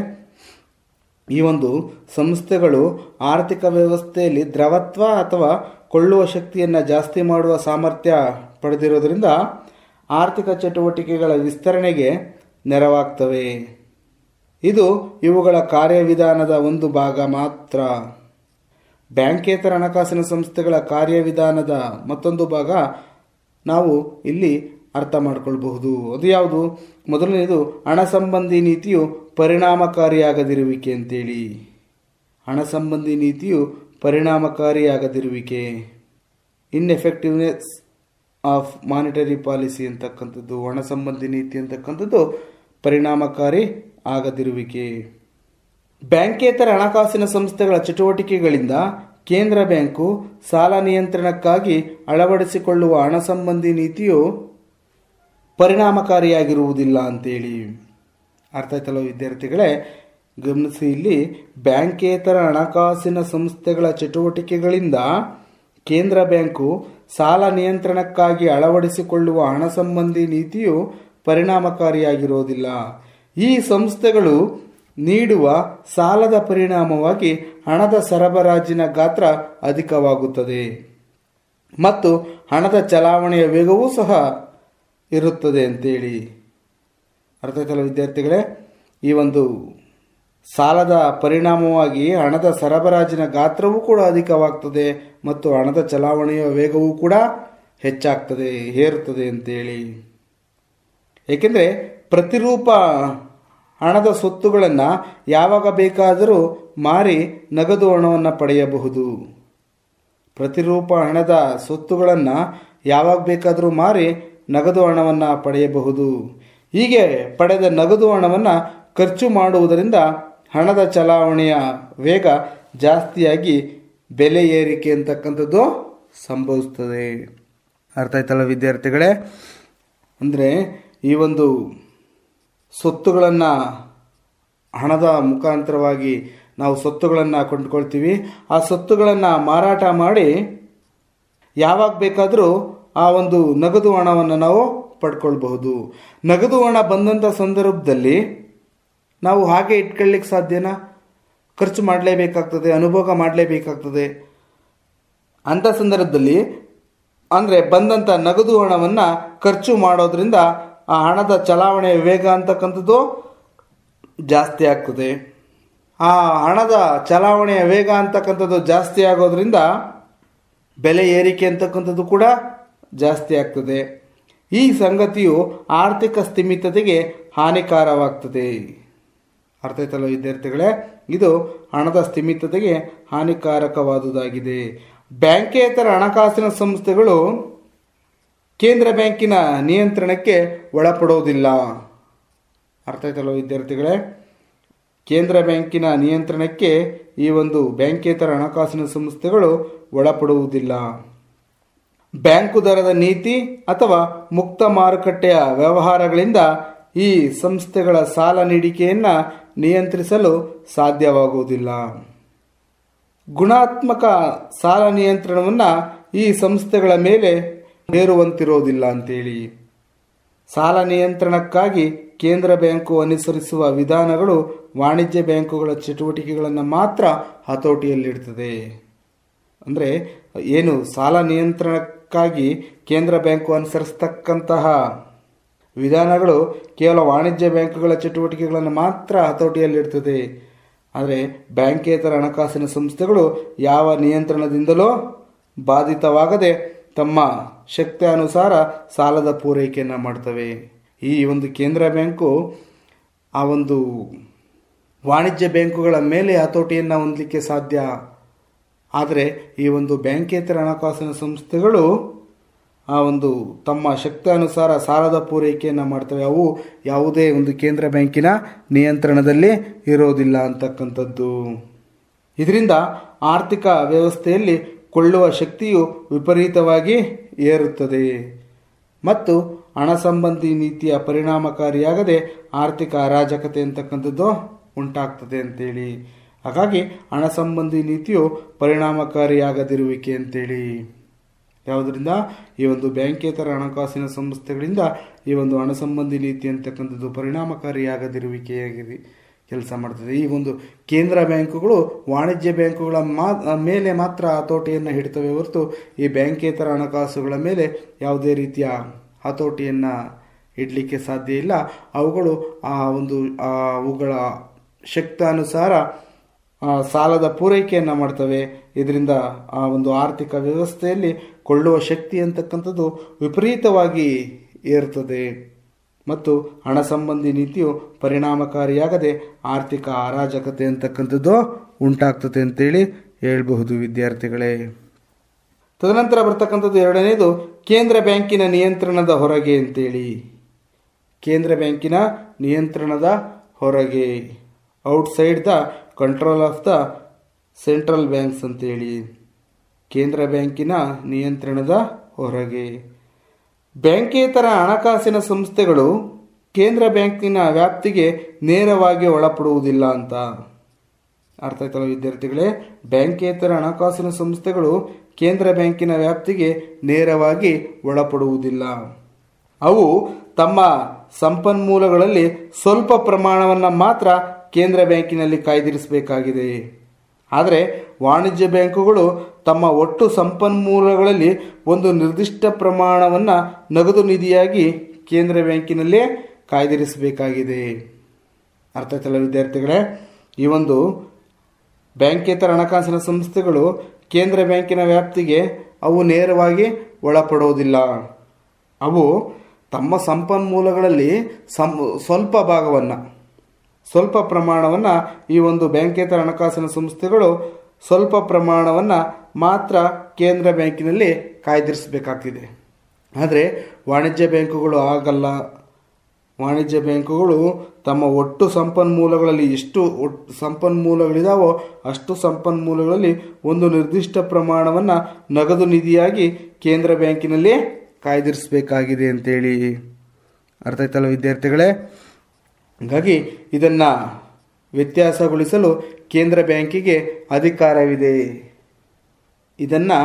ಈ ಒಂದು ಸಂಸ್ಥೆಗಳು ಆರ್ಥಿಕ ವ್ಯವಸ್ಥೆಯಲ್ಲಿ ದ್ರವತ್ವ ಅಥವಾ ಕೊಳ್ಳುವ ಶಕ್ತಿಯನ್ನು ಜಾಸ್ತಿ ಮಾಡುವ ಸಾಮರ್ಥ್ಯ ಪಡೆದಿರೋದ್ರಿಂದ ಆರ್ಥಿಕ ಚಟುವಟಿಕೆಗಳ ವಿಸ್ತರಣೆಗೆ ನೆರವಾಗ್ತವೆ ಇದು ಇವುಗಳ ಕಾರ್ಯವಿಧಾನದ ಒಂದು ಭಾಗ ಮಾತ್ರ ಬ್ಯಾಂಕೇತರ ಹಣಕಾಸಿನ ಸಂಸ್ಥೆಗಳ ಕಾರ್ಯವಿಧಾನದ ಮತ್ತೊಂದು ಭಾಗ ನಾವು ಇಲ್ಲಿ ಅರ್ಥ ಮಾಡಿಕೊಳ್ಬಹುದು ಅದು ಯಾವುದು ಮೊದಲನೇದು ಹಣ ಸಂಬಂಧಿ ನೀತಿಯು ಪರಿಣಾಮಕಾರಿಯಾಗದಿರುವಿಕೆ ಅಂತೇಳಿ ಹಣ ಸಂಬಂಧಿ ನೀತಿಯು ಪರಿಣಾಮಕಾರಿಯಾಗದಿರುವಿಕೆ ಇನ್ಎಫೆಕ್ಟಿವ್ನೆಸ್ ಆಫ್ ಮಾನಿಟರಿ ಪಾಲಿಸಿ ಅಂತಕ್ಕಂಥದ್ದು ಹಣ ಸಂಬಂಧಿ ನೀತಿ ಅಂತಕ್ಕಂಥದ್ದು ಪರಿಣಾಮಕಾರಿ ಆಗದಿರುವಿಕೆ ಬ್ಯಾಂಕೇತರ ಹಣಕಾಸಿನ ಸಂಸ್ಥೆಗಳ ಚಟುವಟಿಕೆಗಳಿಂದ ಕೇಂದ್ರ ಬ್ಯಾಂಕು ಸಾಲ ನಿಯಂತ್ರಣಕ್ಕಾಗಿ ಅಳವಡಿಸಿಕೊಳ್ಳುವ ಹಣ ಸಂಬಂಧಿ ನೀತಿಯು ಪರಿಣಾಮಕಾರಿಯಾಗಿರುವುದಿಲ್ಲ ಅಂತೇಳಿ ಅರ್ಥ ಆಯ್ತಲ್ಲ ವಿದ್ಯಾರ್ಥಿಗಳೇ ಗಮನಿಸಿ ಇಲ್ಲಿ ಬ್ಯಾಂಕೇತರ ಹಣಕಾಸಿನ ಸಂಸ್ಥೆಗಳ ಚಟುವಟಿಕೆಗಳಿಂದ ಕೇಂದ್ರ ಬ್ಯಾಂಕು ಸಾಲ ನಿಯಂತ್ರಣಕ್ಕಾಗಿ ಅಳವಡಿಸಿಕೊಳ್ಳುವ ಹಣ ಸಂಬಂಧಿ ನೀತಿಯು ಪರಿಣಾಮಕಾರಿಯಾಗಿರುವುದಿಲ್ಲ ಈ ಸಂಸ್ಥೆಗಳು ನೀಡುವ ಸಾಲದ ಪರಿಣಾಮವಾಗಿ ಹಣದ ಸರಬರಾಜಿನ ಗಾತ್ರ ಅಧಿಕವಾಗುತ್ತದೆ ಮತ್ತು ಹಣದ ಚಲಾವಣೆಯ ವೇಗವೂ ಸಹ ಇರುತ್ತದೆ ಅಂತೇಳಿ ಅರ್ಥ ಆಯ್ತಲ್ಲ ವಿದ್ಯಾರ್ಥಿಗಳೇ ಈ ಒಂದು ಸಾಲದ ಪರಿಣಾಮವಾಗಿ ಹಣದ ಸರಬರಾಜಿನ ಗಾತ್ರವೂ ಕೂಡ ಅಧಿಕವಾಗ್ತದೆ ಮತ್ತು ಹಣದ ಚಲಾವಣೆಯ ವೇಗವೂ ಕೂಡ ಹೆಚ್ಚಾಗ್ತದೆ ಏರುತ್ತದೆ ಅಂತೇಳಿ ಏಕೆಂದರೆ ಪ್ರತಿರೂಪ ಹಣದ ಸೊತ್ತುಗಳನ್ನು ಯಾವಾಗ ಬೇಕಾದರೂ ಮಾರಿ ನಗದು ಹಣವನ್ನು ಪಡೆಯಬಹುದು ಪ್ರತಿರೂಪ ಹಣದ ಸೊತ್ತುಗಳನ್ನು ಯಾವಾಗ ಬೇಕಾದರೂ ಮಾರಿ ನಗದು ಹಣವನ್ನು ಪಡೆಯಬಹುದು ಹೀಗೆ ಪಡೆದ ನಗದು ಹಣವನ್ನು ಖರ್ಚು ಮಾಡುವುದರಿಂದ ಹಣದ ಚಲಾವಣೆಯ ವೇಗ ಜಾಸ್ತಿಯಾಗಿ ಬೆಲೆ ಏರಿಕೆ ಅಂತಕ್ಕಂಥದ್ದು ಸಂಭವಿಸ್ತದೆ ಅರ್ಥ ಆಯ್ತಲ್ಲ ವಿದ್ಯಾರ್ಥಿಗಳೇ ಅಂದರೆ ಈ ಒಂದು ಸೊತ್ತುಗಳನ್ನು ಹಣದ ಮುಖಾಂತರವಾಗಿ ನಾವು ಸೊತ್ತುಗಳನ್ನು ಕೊಂಡ್ಕೊಳ್ತೀವಿ ಆ ಸೊತ್ತುಗಳನ್ನು ಮಾರಾಟ ಮಾಡಿ ಯಾವಾಗ ಬೇಕಾದರೂ ಆ ಒಂದು ನಗದು ಹಣವನ್ನು ನಾವು ಪಡ್ಕೊಳ್ಬಹುದು ನಗದು ಹಣ ಬಂದಂಥ ಸಂದರ್ಭದಲ್ಲಿ ನಾವು ಹಾಗೆ ಇಟ್ಕೊಳ್ಳಿಕ್ಕೆ ಸಾಧ್ಯನಾ ಖರ್ಚು ಮಾಡಲೇಬೇಕಾಗ್ತದೆ ಅನುಭೋಗ ಮಾಡಲೇಬೇಕಾಗ್ತದೆ ಅಂಥ ಸಂದರ್ಭದಲ್ಲಿ ಅಂದರೆ ಬಂದಂಥ ನಗದು ಹಣವನ್ನು ಖರ್ಚು ಮಾಡೋದ್ರಿಂದ ಆ ಹಣದ ಚಲಾವಣೆ ವೇಗ ಅಂತಕ್ಕಂಥದ್ದು ಜಾಸ್ತಿ ಆಗ್ತದೆ ಆ ಹಣದ ಚಲಾವಣೆಯ ವೇಗ ಅಂತಕ್ಕಂಥದ್ದು ಜಾಸ್ತಿ ಆಗೋದ್ರಿಂದ ಬೆಲೆ ಏರಿಕೆ ಅಂತಕ್ಕಂಥದ್ದು ಕೂಡ ಜಾಸ್ತಿ ಆಗ್ತದೆ ಈ ಸಂಗತಿಯು ಆರ್ಥಿಕ ಸ್ಥಿಮಿತತೆಗೆ ಹಾನಿಕಾರವಾಗ್ತದೆ ಅರ್ಥ ಆಯ್ತಲ್ಲ ವಿದ್ಯಾರ್ಥಿಗಳೇ ಇದು ಹಣದ ಸ್ಥಿಮಿತತೆಗೆ ಹಾನಿಕಾರಕವಾದುದಾಗಿದೆ ಬ್ಯಾಂಕೇತರ ಹಣಕಾಸಿನ ಸಂಸ್ಥೆಗಳು ಕೇಂದ್ರ ಬ್ಯಾಂಕಿನ ನಿಯಂತ್ರಣಕ್ಕೆ ಒಳಪಡುವುದಿಲ್ಲ ಅರ್ಥ ಆಯ್ತಲ್ಲ ವಿದ್ಯಾರ್ಥಿಗಳೇ ಕೇಂದ್ರ ಬ್ಯಾಂಕಿನ ನಿಯಂತ್ರಣಕ್ಕೆ ಈ ಒಂದು ಬ್ಯಾಂಕೇತರ ಹಣಕಾಸಿನ ಸಂಸ್ಥೆಗಳು ಒಳಪಡುವುದಿಲ್ಲ ಬ್ಯಾಂಕು ದರದ ನೀತಿ ಅಥವಾ ಮುಕ್ತ ಮಾರುಕಟ್ಟೆಯ ವ್ಯವಹಾರಗಳಿಂದ ಈ ಸಂಸ್ಥೆಗಳ ಸಾಲ ನೀಡಿಕೆಯನ್ನು ನಿಯಂತ್ರಿಸಲು ಸಾಧ್ಯವಾಗುವುದಿಲ್ಲ ಗುಣಾತ್ಮಕ ಸಾಲ ನಿಯಂತ್ರಣವನ್ನು ಈ ಸಂಸ್ಥೆಗಳ ಮೇಲೆ ಹೇರುವಂತಿರೋದಿಲ್ಲ ಅಂತೇಳಿ ಸಾಲ ನಿಯಂತ್ರಣಕ್ಕಾಗಿ ಕೇಂದ್ರ ಬ್ಯಾಂಕು ಅನುಸರಿಸುವ ವಿಧಾನಗಳು ವಾಣಿಜ್ಯ ಬ್ಯಾಂಕುಗಳ ಚಟುವಟಿಕೆಗಳನ್ನು ಮಾತ್ರ ಹತೋಟಿಯಲ್ಲಿಡ್ತದೆ ಅಂದರೆ ಏನು ಸಾಲ ನಿಯಂತ್ರಣಕ್ಕಾಗಿ ಕೇಂದ್ರ ಬ್ಯಾಂಕು ಅನುಸರಿಸ್ತಕ್ಕಂತಹ ವಿಧಾನಗಳು ಕೇವಲ ವಾಣಿಜ್ಯ ಬ್ಯಾಂಕುಗಳ ಚಟುವಟಿಕೆಗಳನ್ನು ಮಾತ್ರ ಹತೋಟಿಯಲ್ಲಿಡ್ತದೆ ಆದರೆ ಬ್ಯಾಂಕೇತರ ಹಣಕಾಸಿನ ಸಂಸ್ಥೆಗಳು ಯಾವ ನಿಯಂತ್ರಣದಿಂದಲೂ ಬಾಧಿತವಾಗದೆ ತಮ್ಮ ಶಕ್ತಿ ಅನುಸಾರ ಸಾಲದ ಪೂರೈಕೆಯನ್ನು ಮಾಡ್ತವೆ ಈ ಒಂದು ಕೇಂದ್ರ ಬ್ಯಾಂಕು ಆ ಒಂದು ವಾಣಿಜ್ಯ ಬ್ಯಾಂಕುಗಳ ಮೇಲೆ ಹತೋಟಿಯನ್ನು ಹೊಂದಲಿಕ್ಕೆ ಸಾಧ್ಯ ಆದರೆ ಈ ಒಂದು ಬ್ಯಾಂಕೇತರ ಹಣಕಾಸಿನ ಸಂಸ್ಥೆಗಳು ಆ ಒಂದು ತಮ್ಮ ಶಕ್ತಾನುಸಾರ ಸಾಲದ ಪೂರೈಕೆಯನ್ನು ಮಾಡ್ತವೆ ಅವು ಯಾವುದೇ ಒಂದು ಕೇಂದ್ರ ಬ್ಯಾಂಕಿನ ನಿಯಂತ್ರಣದಲ್ಲಿ ಇರೋದಿಲ್ಲ ಅಂತಕ್ಕಂಥದ್ದು ಇದರಿಂದ ಆರ್ಥಿಕ ವ್ಯವಸ್ಥೆಯಲ್ಲಿ ಕೊಳ್ಳುವ ಶಕ್ತಿಯು ವಿಪರೀತವಾಗಿ ಏರುತ್ತದೆ ಮತ್ತು ಹಣ ಸಂಬಂಧಿ ನೀತಿಯ ಪರಿಣಾಮಕಾರಿಯಾಗದೆ ಆರ್ಥಿಕ ಅರಾಜಕತೆ ಅಂತಕ್ಕಂಥದ್ದು ಉಂಟಾಗ್ತದೆ ಅಂತೇಳಿ ಹಾಗಾಗಿ ಹಣ ಸಂಬಂಧಿ ನೀತಿಯು ಪರಿಣಾಮಕಾರಿಯಾಗದಿರುವಿಕೆ ಅಂತೇಳಿ ಯಾವುದರಿಂದ ಈ ಒಂದು ಬ್ಯಾಂಕೇತರ ಹಣಕಾಸಿನ ಸಂಸ್ಥೆಗಳಿಂದ ಈ ಒಂದು ಹಣ ಸಂಬಂಧಿ ನೀತಿ ಅಂತಕ್ಕಂಥದ್ದು ಪರಿಣಾಮಕಾರಿಯಾಗದಿರುವಿಕೆಯಾಗಿದೆ ಕೆಲಸ ಮಾಡ್ತದೆ ಈ ಒಂದು ಕೇಂದ್ರ ಬ್ಯಾಂಕುಗಳು ವಾಣಿಜ್ಯ ಬ್ಯಾಂಕುಗಳ ಮಾ ಮೇಲೆ ಮಾತ್ರ ಹತೋಟಿಯನ್ನು ಹಿಡ್ತವೆ ಹೊರತು ಈ ಬ್ಯಾಂಕೇತರ ಹಣಕಾಸುಗಳ ಮೇಲೆ ಯಾವುದೇ ರೀತಿಯ ಹತೋಟಿಯನ್ನು ಇಡಲಿಕ್ಕೆ ಸಾಧ್ಯ ಇಲ್ಲ ಅವುಗಳು ಆ ಒಂದು ಆ ಅವುಗಳ ಶಕ್ತಾನುಸಾರ ಆ, ಸಾಲದ ಪೂರೈಕೆಯನ್ನು ಮಾಡ್ತವೆ ಇದರಿಂದ ಆ ಒಂದು ಆರ್ಥಿಕ ವ್ಯವಸ್ಥೆಯಲ್ಲಿ ಕೊಳ್ಳುವ ಶಕ್ತಿ ಅಂತಕ್ಕಂಥದ್ದು ವಿಪರೀತವಾಗಿ ಏರ್ತದೆ ಮತ್ತು ಹಣ ಸಂಬಂಧಿ ನೀತಿಯು ಪರಿಣಾಮಕಾರಿಯಾಗದೆ ಆರ್ಥಿಕ ಅರಾಜಕತೆ ಅಂತಕ್ಕಂಥದ್ದು ಉಂಟಾಗ್ತದೆ ಅಂತೇಳಿ ಹೇಳ್ಬಹುದು ವಿದ್ಯಾರ್ಥಿಗಳೇ ತದನಂತರ ಬರ್ತಕ್ಕಂಥದ್ದು ಎರಡನೇದು ಕೇಂದ್ರ ಬ್ಯಾಂಕಿನ ನಿಯಂತ್ರಣದ ಹೊರಗೆ ಅಂತೇಳಿ ಕೇಂದ್ರ ಬ್ಯಾಂಕಿನ ನಿಯಂತ್ರಣದ ಹೊರಗೆ outside the control of the central banks ಅಂತೇಳಿ ಕೇಂದ್ರ ಬ್ಯಾಂಕಿನ ನಿಯಂತ್ರಣದ ಹೊರಗೆ ಬ್ಯಾಂಕೇತರ ಹಣಕಾಸಿನ ಸಂಸ್ಥೆಗಳು ಕೇಂದ್ರ ಬ್ಯಾಂಕಿನ ವ್ಯಾಪ್ತಿಗೆ ನೇರವಾಗಿ ಒಳಪಡುವುದಿಲ್ಲ ಅಂತ ಅರ್ಥ ಆಯ್ತಲ್ಲ ವಿದ್ಯಾರ್ಥಿಗಳೇ ಬ್ಯಾಂಕೇತರ ಹಣಕಾಸಿನ ಸಂಸ್ಥೆಗಳು ಕೇಂದ್ರ ಬ್ಯಾಂಕಿನ ವ್ಯಾಪ್ತಿಗೆ ನೇರವಾಗಿ ಒಳಪಡುವುದಿಲ್ಲ ಅವು ತಮ್ಮ ಸಂಪನ್ಮೂಲಗಳಲ್ಲಿ ಸ್ವಲ್ಪ ಪ್ರಮಾಣವನ್ನು ಮಾತ್ರ ಕೇಂದ್ರ ಬ್ಯಾಂಕಿನಲ್ಲಿ ಕಾಯ್ದಿರಿಸಬೇಕಾಗಿದೆ ಆದರೆ ವಾಣಿಜ್ಯ ಬ್ಯಾಂಕುಗಳು ತಮ್ಮ ಒಟ್ಟು ಸಂಪನ್ಮೂಲಗಳಲ್ಲಿ ಒಂದು ನಿರ್ದಿಷ್ಟ ಪ್ರಮಾಣವನ್ನು ನಗದು ನಿಧಿಯಾಗಿ ಕೇಂದ್ರ ಬ್ಯಾಂಕಿನಲ್ಲೇ ಕಾಯ್ದಿರಿಸಬೇಕಾಗಿದೆ ಅರ್ಥ ಆಯ್ತಲ್ಲ ವಿದ್ಯಾರ್ಥಿಗಳೇ ಈ ಒಂದು ಬ್ಯಾಂಕೇತರ ಹಣಕಾಸಿನ ಸಂಸ್ಥೆಗಳು ಕೇಂದ್ರ ಬ್ಯಾಂಕಿನ ವ್ಯಾಪ್ತಿಗೆ ಅವು ನೇರವಾಗಿ ಒಳಪಡುವುದಿಲ್ಲ ಅವು ತಮ್ಮ ಸಂಪನ್ಮೂಲಗಳಲ್ಲಿ ಸಂ ಸ್ವಲ್ಪ ಭಾಗವನ್ನು ಸ್ವಲ್ಪ ಪ್ರಮಾಣವನ್ನು ಈ ಒಂದು ಬ್ಯಾಂಕೇತರ ಹಣಕಾಸಿನ ಸಂಸ್ಥೆಗಳು ಸ್ವಲ್ಪ ಪ್ರಮಾಣವನ್ನು ಮಾತ್ರ ಕೇಂದ್ರ ಬ್ಯಾಂಕಿನಲ್ಲಿ ಕಾಯ್ದಿರಿಸಬೇಕಾಗ್ತಿದೆ ಆದರೆ ವಾಣಿಜ್ಯ ಬ್ಯಾಂಕುಗಳು ಆಗಲ್ಲ ವಾಣಿಜ್ಯ ಬ್ಯಾಂಕುಗಳು ತಮ್ಮ ಒಟ್ಟು ಸಂಪನ್ಮೂಲಗಳಲ್ಲಿ ಎಷ್ಟು ಒಟ್ಟು ಸಂಪನ್ಮೂಲಗಳಿದಾವೋ ಅಷ್ಟು ಸಂಪನ್ಮೂಲಗಳಲ್ಲಿ ಒಂದು ನಿರ್ದಿಷ್ಟ ಪ್ರಮಾಣವನ್ನು ನಗದು ನಿಧಿಯಾಗಿ ಕೇಂದ್ರ ಬ್ಯಾಂಕಿನಲ್ಲಿ ಕಾಯ್ದಿರಿಸಬೇಕಾಗಿದೆ ಅಂತೇಳಿ ಅರ್ಥ ಆಯ್ತಲ್ಲ ವಿದ್ಯಾರ್ಥಿಗಳೇ ಹಾಗಾಗಿ ಇದನ್ನು ವ್ಯತ್ಯಾಸಗೊಳಿಸಲು ಕೇಂದ್ರ ಬ್ಯಾಂಕಿಗೆ ಅಧಿಕಾರವಿದೆ ಇದನ್ನು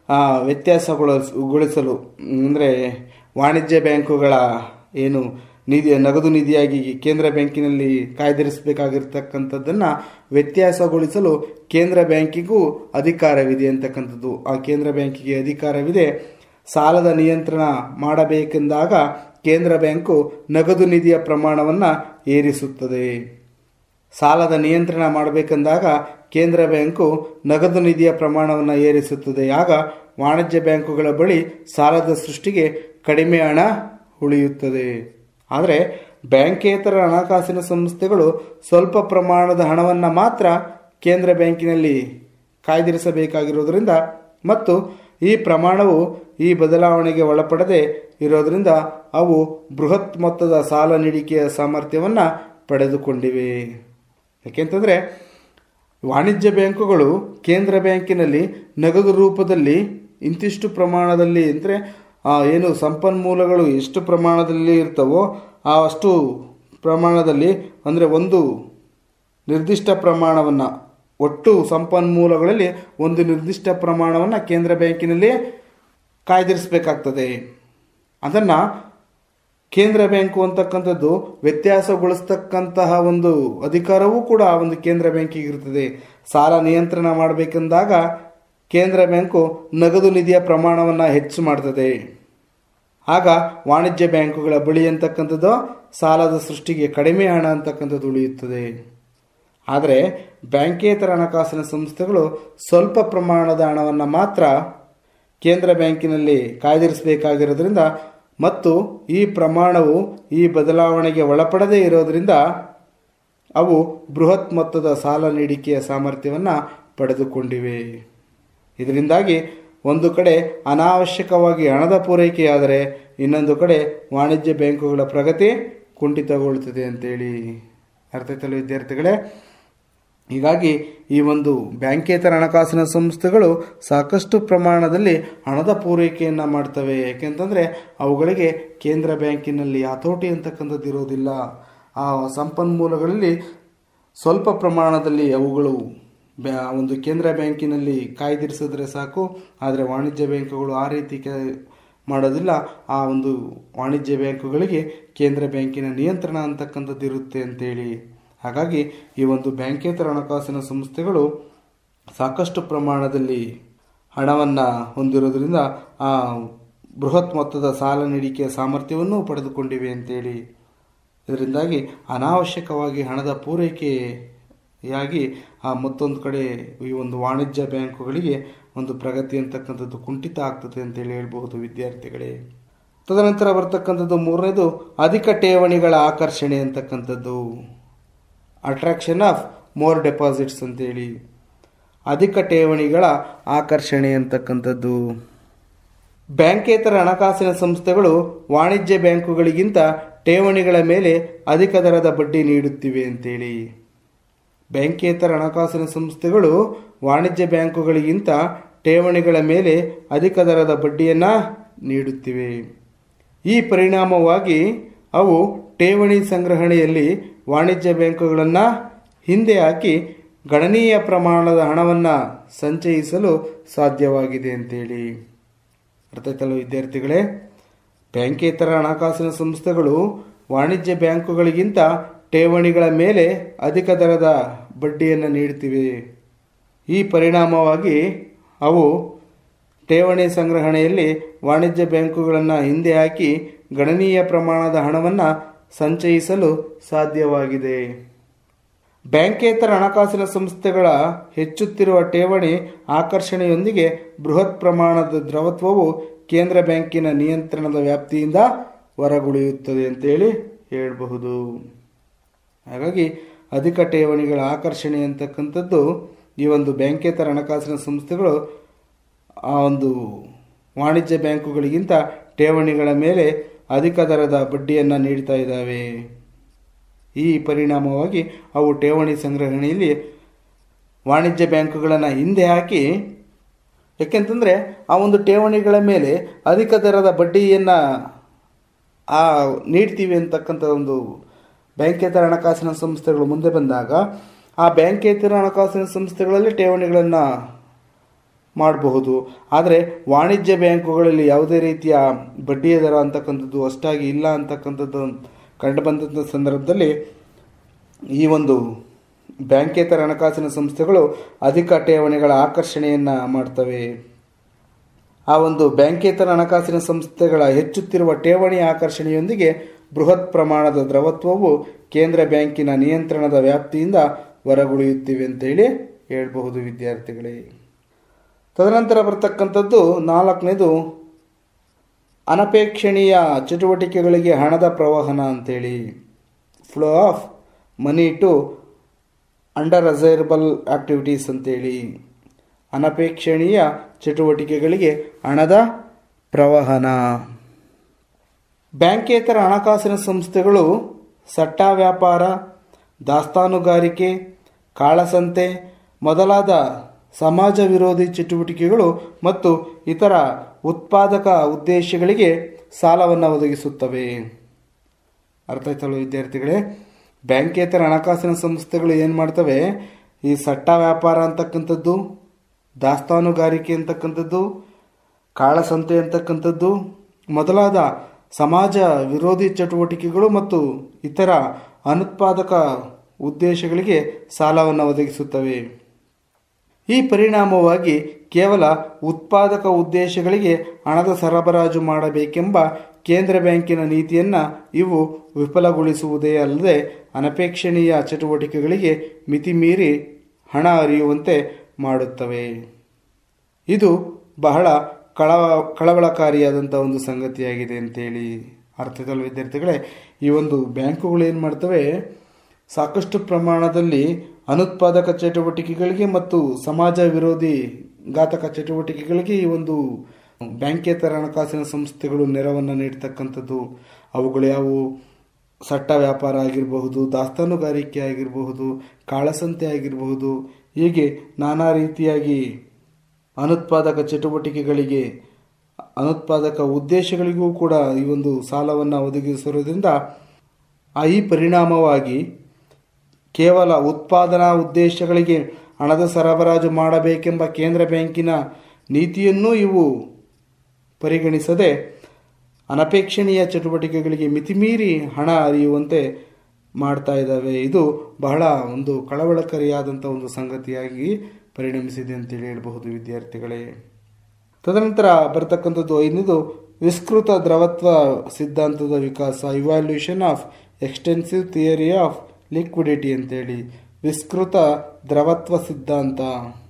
ವ್ಯತ್ಯಾಸಗೊಳಿಸಲು ಅಂದರೆ ವಾಣಿಜ್ಯ ಬ್ಯಾಂಕುಗಳ ಏನು ನಿಧಿ ನಗದು ನಿಧಿಯಾಗಿ ಕೇಂದ್ರ ಬ್ಯಾಂಕಿನಲ್ಲಿ ಕಾಯ್ದಿರಿಸಬೇಕಾಗಿರ್ತಕ್ಕಂಥದ್ದನ್ನು ವ್ಯತ್ಯಾಸಗೊಳಿಸಲು ಕೇಂದ್ರ ಬ್ಯಾಂಕಿಗೂ ಅಧಿಕಾರವಿದೆ ಅಂತಕ್ಕಂಥದ್ದು ಆ ಕೇಂದ್ರ ಬ್ಯಾಂಕಿಗೆ ಅಧಿಕಾರವಿದೆ ಸಾಲದ ನಿಯಂತ್ರಣ ಮಾಡಬೇಕೆಂದಾಗ ಕೇಂದ್ರ ಬ್ಯಾಂಕು ನಗದು ನಿಧಿಯ ಪ್ರಮಾಣವನ್ನು ಏರಿಸುತ್ತದೆ ಸಾಲದ ನಿಯಂತ್ರಣ ಮಾಡಬೇಕೆಂದಾಗ ಕೇಂದ್ರ ಬ್ಯಾಂಕು ನಗದು ನಿಧಿಯ ಪ್ರಮಾಣವನ್ನು ಏರಿಸುತ್ತದೆ ಆಗ ವಾಣಿಜ್ಯ ಬ್ಯಾಂಕುಗಳ ಬಳಿ ಸಾಲದ ಸೃಷ್ಟಿಗೆ ಕಡಿಮೆ ಹಣ ಉಳಿಯುತ್ತದೆ ಆದರೆ ಬ್ಯಾಂಕೇತರ ಹಣಕಾಸಿನ ಸಂಸ್ಥೆಗಳು ಸ್ವಲ್ಪ ಪ್ರಮಾಣದ ಹಣವನ್ನು ಮಾತ್ರ ಕೇಂದ್ರ ಬ್ಯಾಂಕಿನಲ್ಲಿ ಕಾಯ್ದಿರಿಸಬೇಕಾಗಿರುವುದರಿಂದ ಮತ್ತು ಈ ಪ್ರಮಾಣವು ಈ ಬದಲಾವಣೆಗೆ ಒಳಪಡದೆ ಇರೋದರಿಂದ ಅವು ಬೃಹತ್ ಮೊತ್ತದ ಸಾಲ ನೀಡಿಕೆಯ ಸಾಮರ್ಥ್ಯವನ್ನು ಪಡೆದುಕೊಂಡಿವೆ ಯಾಕೆಂತಂದರೆ ವಾಣಿಜ್ಯ ಬ್ಯಾಂಕುಗಳು ಕೇಂದ್ರ ಬ್ಯಾಂಕಿನಲ್ಲಿ ನಗದು ರೂಪದಲ್ಲಿ ಇಂತಿಷ್ಟು ಪ್ರಮಾಣದಲ್ಲಿ ಅಂದರೆ ಏನು ಸಂಪನ್ಮೂಲಗಳು ಎಷ್ಟು ಪ್ರಮಾಣದಲ್ಲಿ ಇರ್ತವೋ ಆ ಅಷ್ಟು ಪ್ರಮಾಣದಲ್ಲಿ ಅಂದರೆ ಒಂದು ನಿರ್ದಿಷ್ಟ ಪ್ರಮಾಣವನ್ನು ಒಟ್ಟು ಸಂಪನ್ಮೂಲಗಳಲ್ಲಿ ಒಂದು ನಿರ್ದಿಷ್ಟ ಪ್ರಮಾಣವನ್ನು ಕೇಂದ್ರ ಬ್ಯಾಂಕಿನಲ್ಲಿ ಕಾಯ್ದಿರಿಸಬೇಕಾಗ್ತದೆ ಅದನ್ನು ಕೇಂದ್ರ ಬ್ಯಾಂಕು ಅಂತಕ್ಕಂಥದ್ದು ವ್ಯತ್ಯಾಸಗೊಳಿಸ್ತಕ್ಕಂತಹ ಒಂದು ಅಧಿಕಾರವೂ ಕೂಡ ಆ ಒಂದು ಕೇಂದ್ರ ಬ್ಯಾಂಕಿಗೆ ಇರ್ತದೆ ಸಾಲ ನಿಯಂತ್ರಣ ಮಾಡಬೇಕೆಂದಾಗ ಕೇಂದ್ರ ಬ್ಯಾಂಕು ನಗದು ನಿಧಿಯ ಪ್ರಮಾಣವನ್ನು ಹೆಚ್ಚು ಮಾಡ್ತದೆ ಆಗ ವಾಣಿಜ್ಯ ಬ್ಯಾಂಕುಗಳ ಬಳಿ ಅಂತಕ್ಕಂಥದ್ದು ಸಾಲದ ಸೃಷ್ಟಿಗೆ ಕಡಿಮೆ ಹಣ ಅಂತಕ್ಕಂಥದ್ದು ಉಳಿಯುತ್ತದೆ ಆದರೆ ಬ್ಯಾಂಕೇತರ ಹಣಕಾಸಿನ ಸಂಸ್ಥೆಗಳು ಸ್ವಲ್ಪ ಪ್ರಮಾಣದ ಹಣವನ್ನು ಮಾತ್ರ ಕೇಂದ್ರ ಬ್ಯಾಂಕಿನಲ್ಲಿ ಕಾಯ್ದಿರಿಸಬೇಕಾಗಿರೋದ್ರಿಂದ ಮತ್ತು ಈ ಪ್ರಮಾಣವು ಈ ಬದಲಾವಣೆಗೆ ಒಳಪಡದೇ ಇರೋದರಿಂದ ಅವು ಬೃಹತ್ ಮೊತ್ತದ ಸಾಲ ನೀಡಿಕೆಯ ಸಾಮರ್ಥ್ಯವನ್ನು ಪಡೆದುಕೊಂಡಿವೆ ಇದರಿಂದಾಗಿ ಒಂದು ಕಡೆ ಅನಾವಶ್ಯಕವಾಗಿ ಹಣದ ಪೂರೈಕೆಯಾದರೆ ಇನ್ನೊಂದು ಕಡೆ ವಾಣಿಜ್ಯ ಬ್ಯಾಂಕುಗಳ ಪ್ರಗತಿ ಕುಂಠಿತಗೊಳ್ಳುತ್ತದೆ ಅಂತೇಳಿ ಅರ್ಥ ಆಯ್ತಲ್ಲ ವಿದ್ಯಾರ್ಥಿಗಳೇ ಹೀಗಾಗಿ ಈ ಒಂದು ಬ್ಯಾಂಕೇತರ ಹಣಕಾಸಿನ ಸಂಸ್ಥೆಗಳು ಸಾಕಷ್ಟು ಪ್ರಮಾಣದಲ್ಲಿ ಹಣದ ಪೂರೈಕೆಯನ್ನು ಮಾಡ್ತವೆ ಯಾಕೆಂತಂದರೆ ಅವುಗಳಿಗೆ ಕೇಂದ್ರ ಬ್ಯಾಂಕಿನಲ್ಲಿ ಹತೋಟಿ ಅಂತಕ್ಕಂಥದ್ದು ಇರೋದಿಲ್ಲ ಆ ಸಂಪನ್ಮೂಲಗಳಲ್ಲಿ ಸ್ವಲ್ಪ ಪ್ರಮಾಣದಲ್ಲಿ ಅವುಗಳು ಬ್ಯಾ ಒಂದು ಕೇಂದ್ರ ಬ್ಯಾಂಕಿನಲ್ಲಿ ಕಾಯ್ದಿರಿಸಿದ್ರೆ ಸಾಕು ಆದರೆ ವಾಣಿಜ್ಯ ಬ್ಯಾಂಕುಗಳು ಆ ರೀತಿ ಕೆ ಮಾಡೋದಿಲ್ಲ ಆ ಒಂದು ವಾಣಿಜ್ಯ ಬ್ಯಾಂಕುಗಳಿಗೆ ಕೇಂದ್ರ ಬ್ಯಾಂಕಿನ ನಿಯಂತ್ರಣ ಅಂತಕ್ಕಂಥದ್ದು ಇರುತ್ತೆ ಅಂತೇಳಿ ಹಾಗಾಗಿ ಈ ಒಂದು ಬ್ಯಾಂಕೇತರ ಹಣಕಾಸಿನ ಸಂಸ್ಥೆಗಳು ಸಾಕಷ್ಟು ಪ್ರಮಾಣದಲ್ಲಿ ಹಣವನ್ನು ಹೊಂದಿರೋದ್ರಿಂದ ಆ ಬೃಹತ್ ಮೊತ್ತದ ಸಾಲ ನೀಡಿಕೆಯ ಸಾಮರ್ಥ್ಯವನ್ನು ಪಡೆದುಕೊಂಡಿವೆ ಅಂತೇಳಿ ಇದರಿಂದಾಗಿ ಅನಾವಶ್ಯಕವಾಗಿ ಹಣದ ಪೂರೈಕೆಯಾಗಿ ಆ ಮತ್ತೊಂದು ಕಡೆ ಈ ಒಂದು ವಾಣಿಜ್ಯ ಬ್ಯಾಂಕುಗಳಿಗೆ ಒಂದು ಪ್ರಗತಿ ಅಂತಕ್ಕಂಥದ್ದು ಕುಂಠಿತ ಆಗ್ತದೆ ಅಂತೇಳಿ ಹೇಳ್ಬಹುದು ವಿದ್ಯಾರ್ಥಿಗಳೇ ತದನಂತರ ಬರ್ತಕ್ಕಂಥದ್ದು ಮೂರನೇದು ಅಧಿಕ ಠೇವಣಿಗಳ ಆಕರ್ಷಣೆ ಅಂತಕ್ಕಂಥದ್ದು ಅಟ್ರಾಕ್ಷನ್ ಆಫ್ ಮೋರ್ ಡೆಪಾಸಿಟ್ಸ್ ಅಂತೇಳಿ ಅಧಿಕ ಠೇವಣಿಗಳ ಆಕರ್ಷಣೆ ಅಂತಕ್ಕಂಥದ್ದು ಬ್ಯಾಂಕೇತರ ಹಣಕಾಸಿನ ಸಂಸ್ಥೆಗಳು ವಾಣಿಜ್ಯ ಬ್ಯಾಂಕುಗಳಿಗಿಂತ ಠೇವಣಿಗಳ ಮೇಲೆ ಅಧಿಕ ದರದ ಬಡ್ಡಿ ನೀಡುತ್ತಿವೆ ಅಂತೇಳಿ ಬ್ಯಾಂಕೇತರ ಹಣಕಾಸಿನ ಸಂಸ್ಥೆಗಳು ವಾಣಿಜ್ಯ ಬ್ಯಾಂಕುಗಳಿಗಿಂತ ಠೇವಣಿಗಳ ಮೇಲೆ ಅಧಿಕ ದರದ ಬಡ್ಡಿಯನ್ನು ನೀಡುತ್ತಿವೆ ಈ ಪರಿಣಾಮವಾಗಿ ಅವು ಠೇವಣಿ ಸಂಗ್ರಹಣೆಯಲ್ಲಿ ವಾಣಿಜ್ಯ ಬ್ಯಾಂಕುಗಳನ್ನು ಹಿಂದೆ ಹಾಕಿ ಗಣನೀಯ ಪ್ರಮಾಣದ ಹಣವನ್ನು ಸಂಚಯಿಸಲು ಸಾಧ್ಯವಾಗಿದೆ ಅಂತೇಳಿ ಅರ್ಥ ಆಯ್ತಲ್ಲ ವಿದ್ಯಾರ್ಥಿಗಳೇ ಬ್ಯಾಂಕೇತರ ಹಣಕಾಸಿನ ಸಂಸ್ಥೆಗಳು ವಾಣಿಜ್ಯ ಬ್ಯಾಂಕುಗಳಿಗಿಂತ ಠೇವಣಿಗಳ ಮೇಲೆ ಅಧಿಕ ದರದ ಬಡ್ಡಿಯನ್ನು ನೀಡುತ್ತಿವೆ ಈ ಪರಿಣಾಮವಾಗಿ ಅವು ಠೇವಣಿ ಸಂಗ್ರಹಣೆಯಲ್ಲಿ ವಾಣಿಜ್ಯ ಬ್ಯಾಂಕುಗಳನ್ನು ಹಿಂದೆ ಹಾಕಿ ಗಣನೀಯ ಪ್ರಮಾಣದ ಹಣವನ್ನು ಸಂಚಯಿಸಲು ಸಾಧ್ಯವಾಗಿದೆ ಬ್ಯಾಂಕೇತರ ಹಣಕಾಸಿನ ಸಂಸ್ಥೆಗಳ ಹೆಚ್ಚುತ್ತಿರುವ ಠೇವಣಿ ಆಕರ್ಷಣೆಯೊಂದಿಗೆ ಬೃಹತ್ ಪ್ರಮಾಣದ ದ್ರವತ್ವವು ಕೇಂದ್ರ ಬ್ಯಾಂಕಿನ ನಿಯಂತ್ರಣದ ವ್ಯಾಪ್ತಿಯಿಂದ ಹೊರಗುಳಿಯುತ್ತದೆ ಅಂತೇಳಿ ಹೇಳಬಹುದು ಹಾಗಾಗಿ ಅಧಿಕ ಠೇವಣಿಗಳ ಆಕರ್ಷಣೆ ಅಂತಕ್ಕಂಥದ್ದು ಈ ಒಂದು ಬ್ಯಾಂಕೇತರ ಹಣಕಾಸಿನ ಸಂಸ್ಥೆಗಳು ಆ ಒಂದು ವಾಣಿಜ್ಯ ಬ್ಯಾಂಕುಗಳಿಗಿಂತ ಠೇವಣಿಗಳ ಮೇಲೆ ಅಧಿಕ ದರದ ಬಡ್ಡಿಯನ್ನು ನೀಡ್ತಾ ಇದ್ದಾವೆ ಈ ಪರಿಣಾಮವಾಗಿ ಅವು ಠೇವಣಿ ಸಂಗ್ರಹಣೆಯಲ್ಲಿ ವಾಣಿಜ್ಯ ಬ್ಯಾಂಕುಗಳನ್ನು ಹಿಂದೆ ಹಾಕಿ ಯಾಕೆಂತಂದರೆ ಆ ಒಂದು ಠೇವಣಿಗಳ ಮೇಲೆ ಅಧಿಕ ದರದ ಬಡ್ಡಿಯನ್ನು ಆ ನೀಡ್ತೀವಿ ಅಂತಕ್ಕಂಥ ಒಂದು ಬ್ಯಾಂಕೇತರ ಹಣಕಾಸಿನ ಸಂಸ್ಥೆಗಳು ಮುಂದೆ ಬಂದಾಗ ಆ ಬ್ಯಾಂಕೇತರ ಹಣಕಾಸಿನ ಸಂಸ್ಥೆಗಳಲ್ಲಿ ಠೇವಣಿಗಳನ್ನು ಮಾಡಬಹುದು ಆದರೆ ವಾಣಿಜ್ಯ ಬ್ಯಾಂಕುಗಳಲ್ಲಿ ಯಾವುದೇ ರೀತಿಯ ಬಡ್ಡಿಯ ದರ ಅಂತಕ್ಕಂಥದ್ದು ಅಷ್ಟಾಗಿ ಇಲ್ಲ ಅಂತಕ್ಕಂಥದ್ದು ಕಂಡು ಬಂದಂಥ ಸಂದರ್ಭದಲ್ಲಿ ಈ ಒಂದು ಬ್ಯಾಂಕೇತರ ಹಣಕಾಸಿನ ಸಂಸ್ಥೆಗಳು ಅಧಿಕ ಠೇವಣಿಗಳ ಆಕರ್ಷಣೆಯನ್ನು ಮಾಡ್ತವೆ ಆ ಒಂದು ಬ್ಯಾಂಕೇತರ ಹಣಕಾಸಿನ ಸಂಸ್ಥೆಗಳ ಹೆಚ್ಚುತ್ತಿರುವ ಠೇವಣಿ ಆಕರ್ಷಣೆಯೊಂದಿಗೆ ಬೃಹತ್ ಪ್ರಮಾಣದ ದ್ರವತ್ವವು ಕೇಂದ್ರ ಬ್ಯಾಂಕಿನ ನಿಯಂತ್ರಣದ ವ್ಯಾಪ್ತಿಯಿಂದ ಹೊರಗುಳಿಯುತ್ತಿವೆ ಅಂತೇಳಿ ಹೇಳಬಹುದು ವಿದ್ಯಾರ್ಥಿಗಳೇ ತದನಂತರ ಬರ್ತಕ್ಕಂಥದ್ದು ನಾಲ್ಕನೇದು ಅನಪೇಕ್ಷಣೀಯ ಚಟುವಟಿಕೆಗಳಿಗೆ ಹಣದ ಪ್ರವಾಹನ ಅಂತೇಳಿ flow of money to undesirable activities ಅಂತೇಳಿ ಅನಪೇಕ್ಷಣೀಯ ಚಟುವಟಿಕೆಗಳಿಗೆ ಹಣದ ಪ್ರವಾಹನ ಬ್ಯಾಂಕೇತರ ಹಣಕಾಸಿನ ಸಂಸ್ಥೆಗಳು ಸಟ್ಟಾ ವ್ಯಾಪಾರ ದಾಸ್ತಾನುಗಾರಿಕೆ ಕಾಳಸಂತೆ ಮೊದಲಾದ ಸಮಾಜ ವಿರೋಧಿ ಚಟುವಟಿಕೆಗಳು ಮತ್ತು ಇತರ ಉತ್ಪಾದಕ ಉದ್ದೇಶಗಳಿಗೆ ಸಾಲವನ್ನು ಒದಗಿಸುತ್ತವೆ ಅರ್ಥ ಆಯ್ತಲ್ಲ ವಿದ್ಯಾರ್ಥಿಗಳೇ ಬ್ಯಾಂಕೇತರ ಹಣಕಾಸಿನ ಸಂಸ್ಥೆಗಳು ಏನು ಮಾಡ್ತವೆ ಈ ಸಟ್ಟ ವ್ಯಾಪಾರ ಅಂತಕ್ಕಂಥದ್ದು ದಾಸ್ತಾನುಗಾರಿಕೆ ಅಂತಕ್ಕಂಥದ್ದು ಕಾಳಸಂತೆ ಅಂತಕ್ಕಂಥದ್ದು ಮೊದಲಾದ ಸಮಾಜ ವಿರೋಧಿ ಚಟುವಟಿಕೆಗಳು ಮತ್ತು ಇತರ ಅನುತ್ಪಾದಕ ಉದ್ದೇಶಗಳಿಗೆ ಸಾಲವನ್ನು ಒದಗಿಸುತ್ತವೆ ಈ ಪರಿಣಾಮವಾಗಿ ಕೇವಲ ಉತ್ಪಾದಕ ಉದ್ದೇಶಗಳಿಗೆ ಹಣದ ಸರಬರಾಜು ಮಾಡಬೇಕೆಂಬ ಕೇಂದ್ರ ಬ್ಯಾಂಕಿನ ನೀತಿಯನ್ನು ಇವು ವಿಫಲಗೊಳಿಸುವುದೇ ಅಲ್ಲದೆ ಅನಪೇಕ್ಷಣೀಯ ಚಟುವಟಿಕೆಗಳಿಗೆ ಮಿತಿಮೀರಿ ಹಣ ಹರಿಯುವಂತೆ ಮಾಡುತ್ತವೆ ಇದು ಬಹಳ ಕಳವ ಕಳವಳಕಾರಿಯಾದಂಥ ಒಂದು ಸಂಗತಿಯಾಗಿದೆ ಅಂತೇಳಿ ಅರ್ಥದಲ್ಲಿ ವಿದ್ಯಾರ್ಥಿಗಳೇ ಈ ಒಂದು ಬ್ಯಾಂಕುಗಳು ಏನು ಮಾಡ್ತವೆ ಸಾಕಷ್ಟು ಪ್ರಮಾಣದಲ್ಲಿ ಅನುತ್ಪಾದಕ ಚಟುವಟಿಕೆಗಳಿಗೆ ಮತ್ತು ಸಮಾಜ ವಿರೋಧಿ ಘಾತಕ ಚಟುವಟಿಕೆಗಳಿಗೆ ಈ ಒಂದು ಬ್ಯಾಂಕೇತರ ಹಣಕಾಸಿನ ಸಂಸ್ಥೆಗಳು ನೆರವನ್ನು ನೀಡ್ತಕ್ಕಂಥದ್ದು ಅವುಗಳು ಯಾವುವು ಸಟ್ಟ ವ್ಯಾಪಾರ ಆಗಿರಬಹುದು ದಾಸ್ತಾನುಗಾರಿಕೆ ಆಗಿರಬಹುದು ಕಾಳಸಂತೆ ಆಗಿರಬಹುದು ಹೀಗೆ ನಾನಾ ರೀತಿಯಾಗಿ ಅನುತ್ಪಾದಕ ಚಟುವಟಿಕೆಗಳಿಗೆ ಅನುತ್ಪಾದಕ ಉದ್ದೇಶಗಳಿಗೂ ಕೂಡ ಈ ಒಂದು ಸಾಲವನ್ನು ಒದಗಿಸಿರುವುದರಿಂದ ಆ ಈ ಪರಿಣಾಮವಾಗಿ ಕೇವಲ ಉತ್ಪಾದನಾ ಉದ್ದೇಶಗಳಿಗೆ ಹಣದ ಸರಬರಾಜು ಮಾಡಬೇಕೆಂಬ ಕೇಂದ್ರ ಬ್ಯಾಂಕಿನ ನೀತಿಯನ್ನೂ ಇವು ಪರಿಗಣಿಸದೆ ಅನಪೇಕ್ಷಣೀಯ ಚಟುವಟಿಕೆಗಳಿಗೆ ಮಿತಿಮೀರಿ ಹಣ ಹರಿಯುವಂತೆ ಮಾಡ್ತಾ ಇದ್ದಾವೆ ಇದು ಬಹಳ ಒಂದು ಕಳವಳಕಾರಿಯಾದಂಥ ಒಂದು ಸಂಗತಿಯಾಗಿ ಪರಿಣಮಿಸಿದೆ ಅಂತೇಳಿ ಹೇಳಬಹುದು ವಿದ್ಯಾರ್ಥಿಗಳೇ ತದನಂತರ ಬರ್ತಕ್ಕಂಥದ್ದು ಐದನೇದು ವಿಸ್ತೃತ ದ್ರವತ್ವ ಸಿದ್ಧಾಂತದ ವಿಕಾಸ evolution of extensive theory of liquidity ಅಂತೇಳಿ ವಿಸ್ತೃತ ದ್ರವತ್ವ ಸಿದ್ಧಾಂತ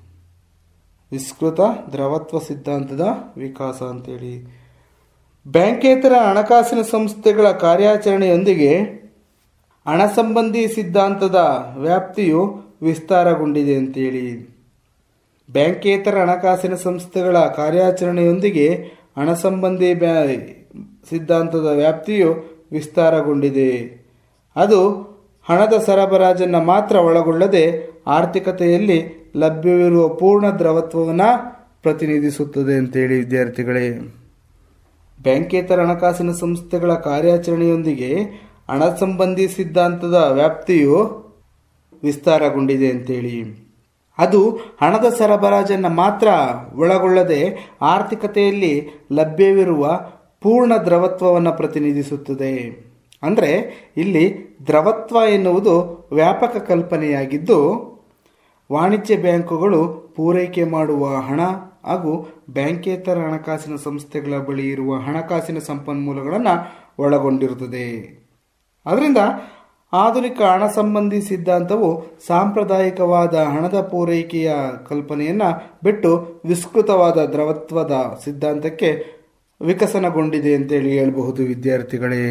ವಿಸ್ತೃತ ದ್ರವತ್ವ ಸಿದ್ಧಾಂತದ ವಿಕಾಸ ಅಂತೇಳಿ ಬ್ಯಾಂಕೇತರ ಹಣಕಾಸಿನ ಸಂಸ್ಥೆಗಳ ಕಾರ್ಯಾಚರಣೆಯೊಂದಿಗೆ ಹಣ ಸಂಬಂಧಿ ಸಿದ್ಧಾಂತದ ವ್ಯಾಪ್ತಿಯು ವಿಸ್ತಾರಗೊಂಡಿದೆ ಅಂತೇಳಿ ಬ್ಯಾಂಕೇತರ ಹಣಕಾಸಿನ ಸಂಸ್ಥೆಗಳ ಕಾರ್ಯಾಚರಣೆಯೊಂದಿಗೆ ಹಣ ಸಂಬಂಧಿ ಬ್ಯಾ ಸಿದ್ಧಾಂತದ ವ್ಯಾಪ್ತಿಯು ವಿಸ್ತಾರಗೊಂಡಿದೆ ಅದು ಹಣದ ಸರಬರಾಜನ್ನು ಮಾತ್ರ ಒಳಗೊಳ್ಳದೆ ಆರ್ಥಿಕತೆಯಲ್ಲಿ ಲಭ್ಯವಿರುವ ಪೂರ್ಣ ದ್ರವತ್ವವನ್ನು ಪ್ರತಿನಿಧಿಸುತ್ತದೆ ಅಂತೇಳಿ ವಿದ್ಯಾರ್ಥಿಗಳೇ ಬ್ಯಾಂಕೇತರ ಹಣಕಾಸಿನ ಸಂಸ್ಥೆಗಳ ಕಾರ್ಯಾಚರಣೆಯೊಂದಿಗೆ ಹಣ ಸಂಬಂಧಿ ಸಿದ್ಧಾಂತದ ವ್ಯಾಪ್ತಿಯು ವಿಸ್ತಾರಗೊಂಡಿದೆ ಅಂತೇಳಿ ಅದು ಹಣದ ಸರಬರಾಜನ್ನು ಮಾತ್ರ ಒಳಗೊಳ್ಳದೆ ಆರ್ಥಿಕತೆಯಲ್ಲಿ ಲಭ್ಯವಿರುವ ಪೂರ್ಣ ದ್ರವತ್ವವನ್ನು ಪ್ರತಿನಿಧಿಸುತ್ತದೆ ಅಂದರೆ ಇಲ್ಲಿ ದ್ರವತ್ವ ಎನ್ನುವುದು ವ್ಯಾಪಕ ಕಲ್ಪನೆಯಾಗಿದ್ದು ವಾಣಿಜ್ಯ ಬ್ಯಾಂಕುಗಳು ಪೂರೈಕೆ ಮಾಡುವ ಹಣ ಹಾಗೂ ಬ್ಯಾಂಕೇತರ ಹಣಕಾಸಿನ ಸಂಸ್ಥೆಗಳ ಬಳಿ ಇರುವ ಹಣಕಾಸಿನ ಸಂಪನ್ಮೂಲಗಳನ್ನು ಒಳಗೊಂಡಿರುತ್ತದೆ ಅದರಿಂದ ಆಧುನಿಕ ಹಣ ಸಂಬಂಧಿ ಸಿದ್ಧಾಂತವು ಸಾಂಪ್ರದಾಯಿಕವಾದ ಹಣದ ಪೂರೈಕೆಯ ಕಲ್ಪನೆಯನ್ನು ಬಿಟ್ಟು ವಿಸ್ತೃತವಾದ ದ್ರವತ್ವದ ಸಿದ್ಧಾಂತಕ್ಕೆ ವಿಕಸನಗೊಂಡಿದೆ ಅಂತೇಳಿ ಹೇಳಬಹುದು ವಿದ್ಯಾರ್ಥಿಗಳೇ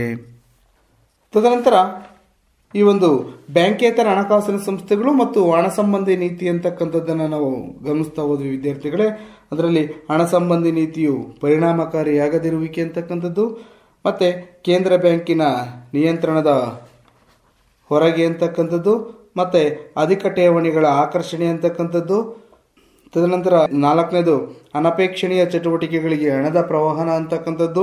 ತದನಂತರ ಈ ಒಂದು ಬ್ಯಾಂಕೇತರ ಹಣಕಾಸಿನ ಸಂಸ್ಥೆಗಳು ಮತ್ತು ಹಣ ಸಂಬಂಧಿ ನೀತಿ ಅಂತಕ್ಕಂಥದ್ದನ್ನು ನಾವು ಗಮನಿಸ್ತಾ ಹೋದ್ವಿ ವಿದ್ಯಾರ್ಥಿಗಳೇ ಅದರಲ್ಲಿ ಹಣ ಸಂಬಂಧಿ ನೀತಿಯು ಪರಿಣಾಮಕಾರಿಯಾಗದಿರುವಿಕೆ ಅಂತಕ್ಕಂಥದ್ದು ಮತ್ತು ಕೇಂದ್ರ ಬ್ಯಾಂಕಿನ ನಿಯಂತ್ರಣದ ಹೊರಗೆ ಅಂತಕ್ಕಂಥದ್ದು ಮತ್ತು ಅಧಿಕ ಠೇವಣಿಗಳ ಆಕರ್ಷಣೆ ಅಂತಕ್ಕಂಥದ್ದು ತದನಂತರ ನಾಲ್ಕನೇದು ಅನಪೇಕ್ಷಣೀಯ ಚಟುವಟಿಕೆಗಳಿಗೆ ಹಣದ ಪ್ರವಾಹನ ಅಂತಕ್ಕಂಥದ್ದು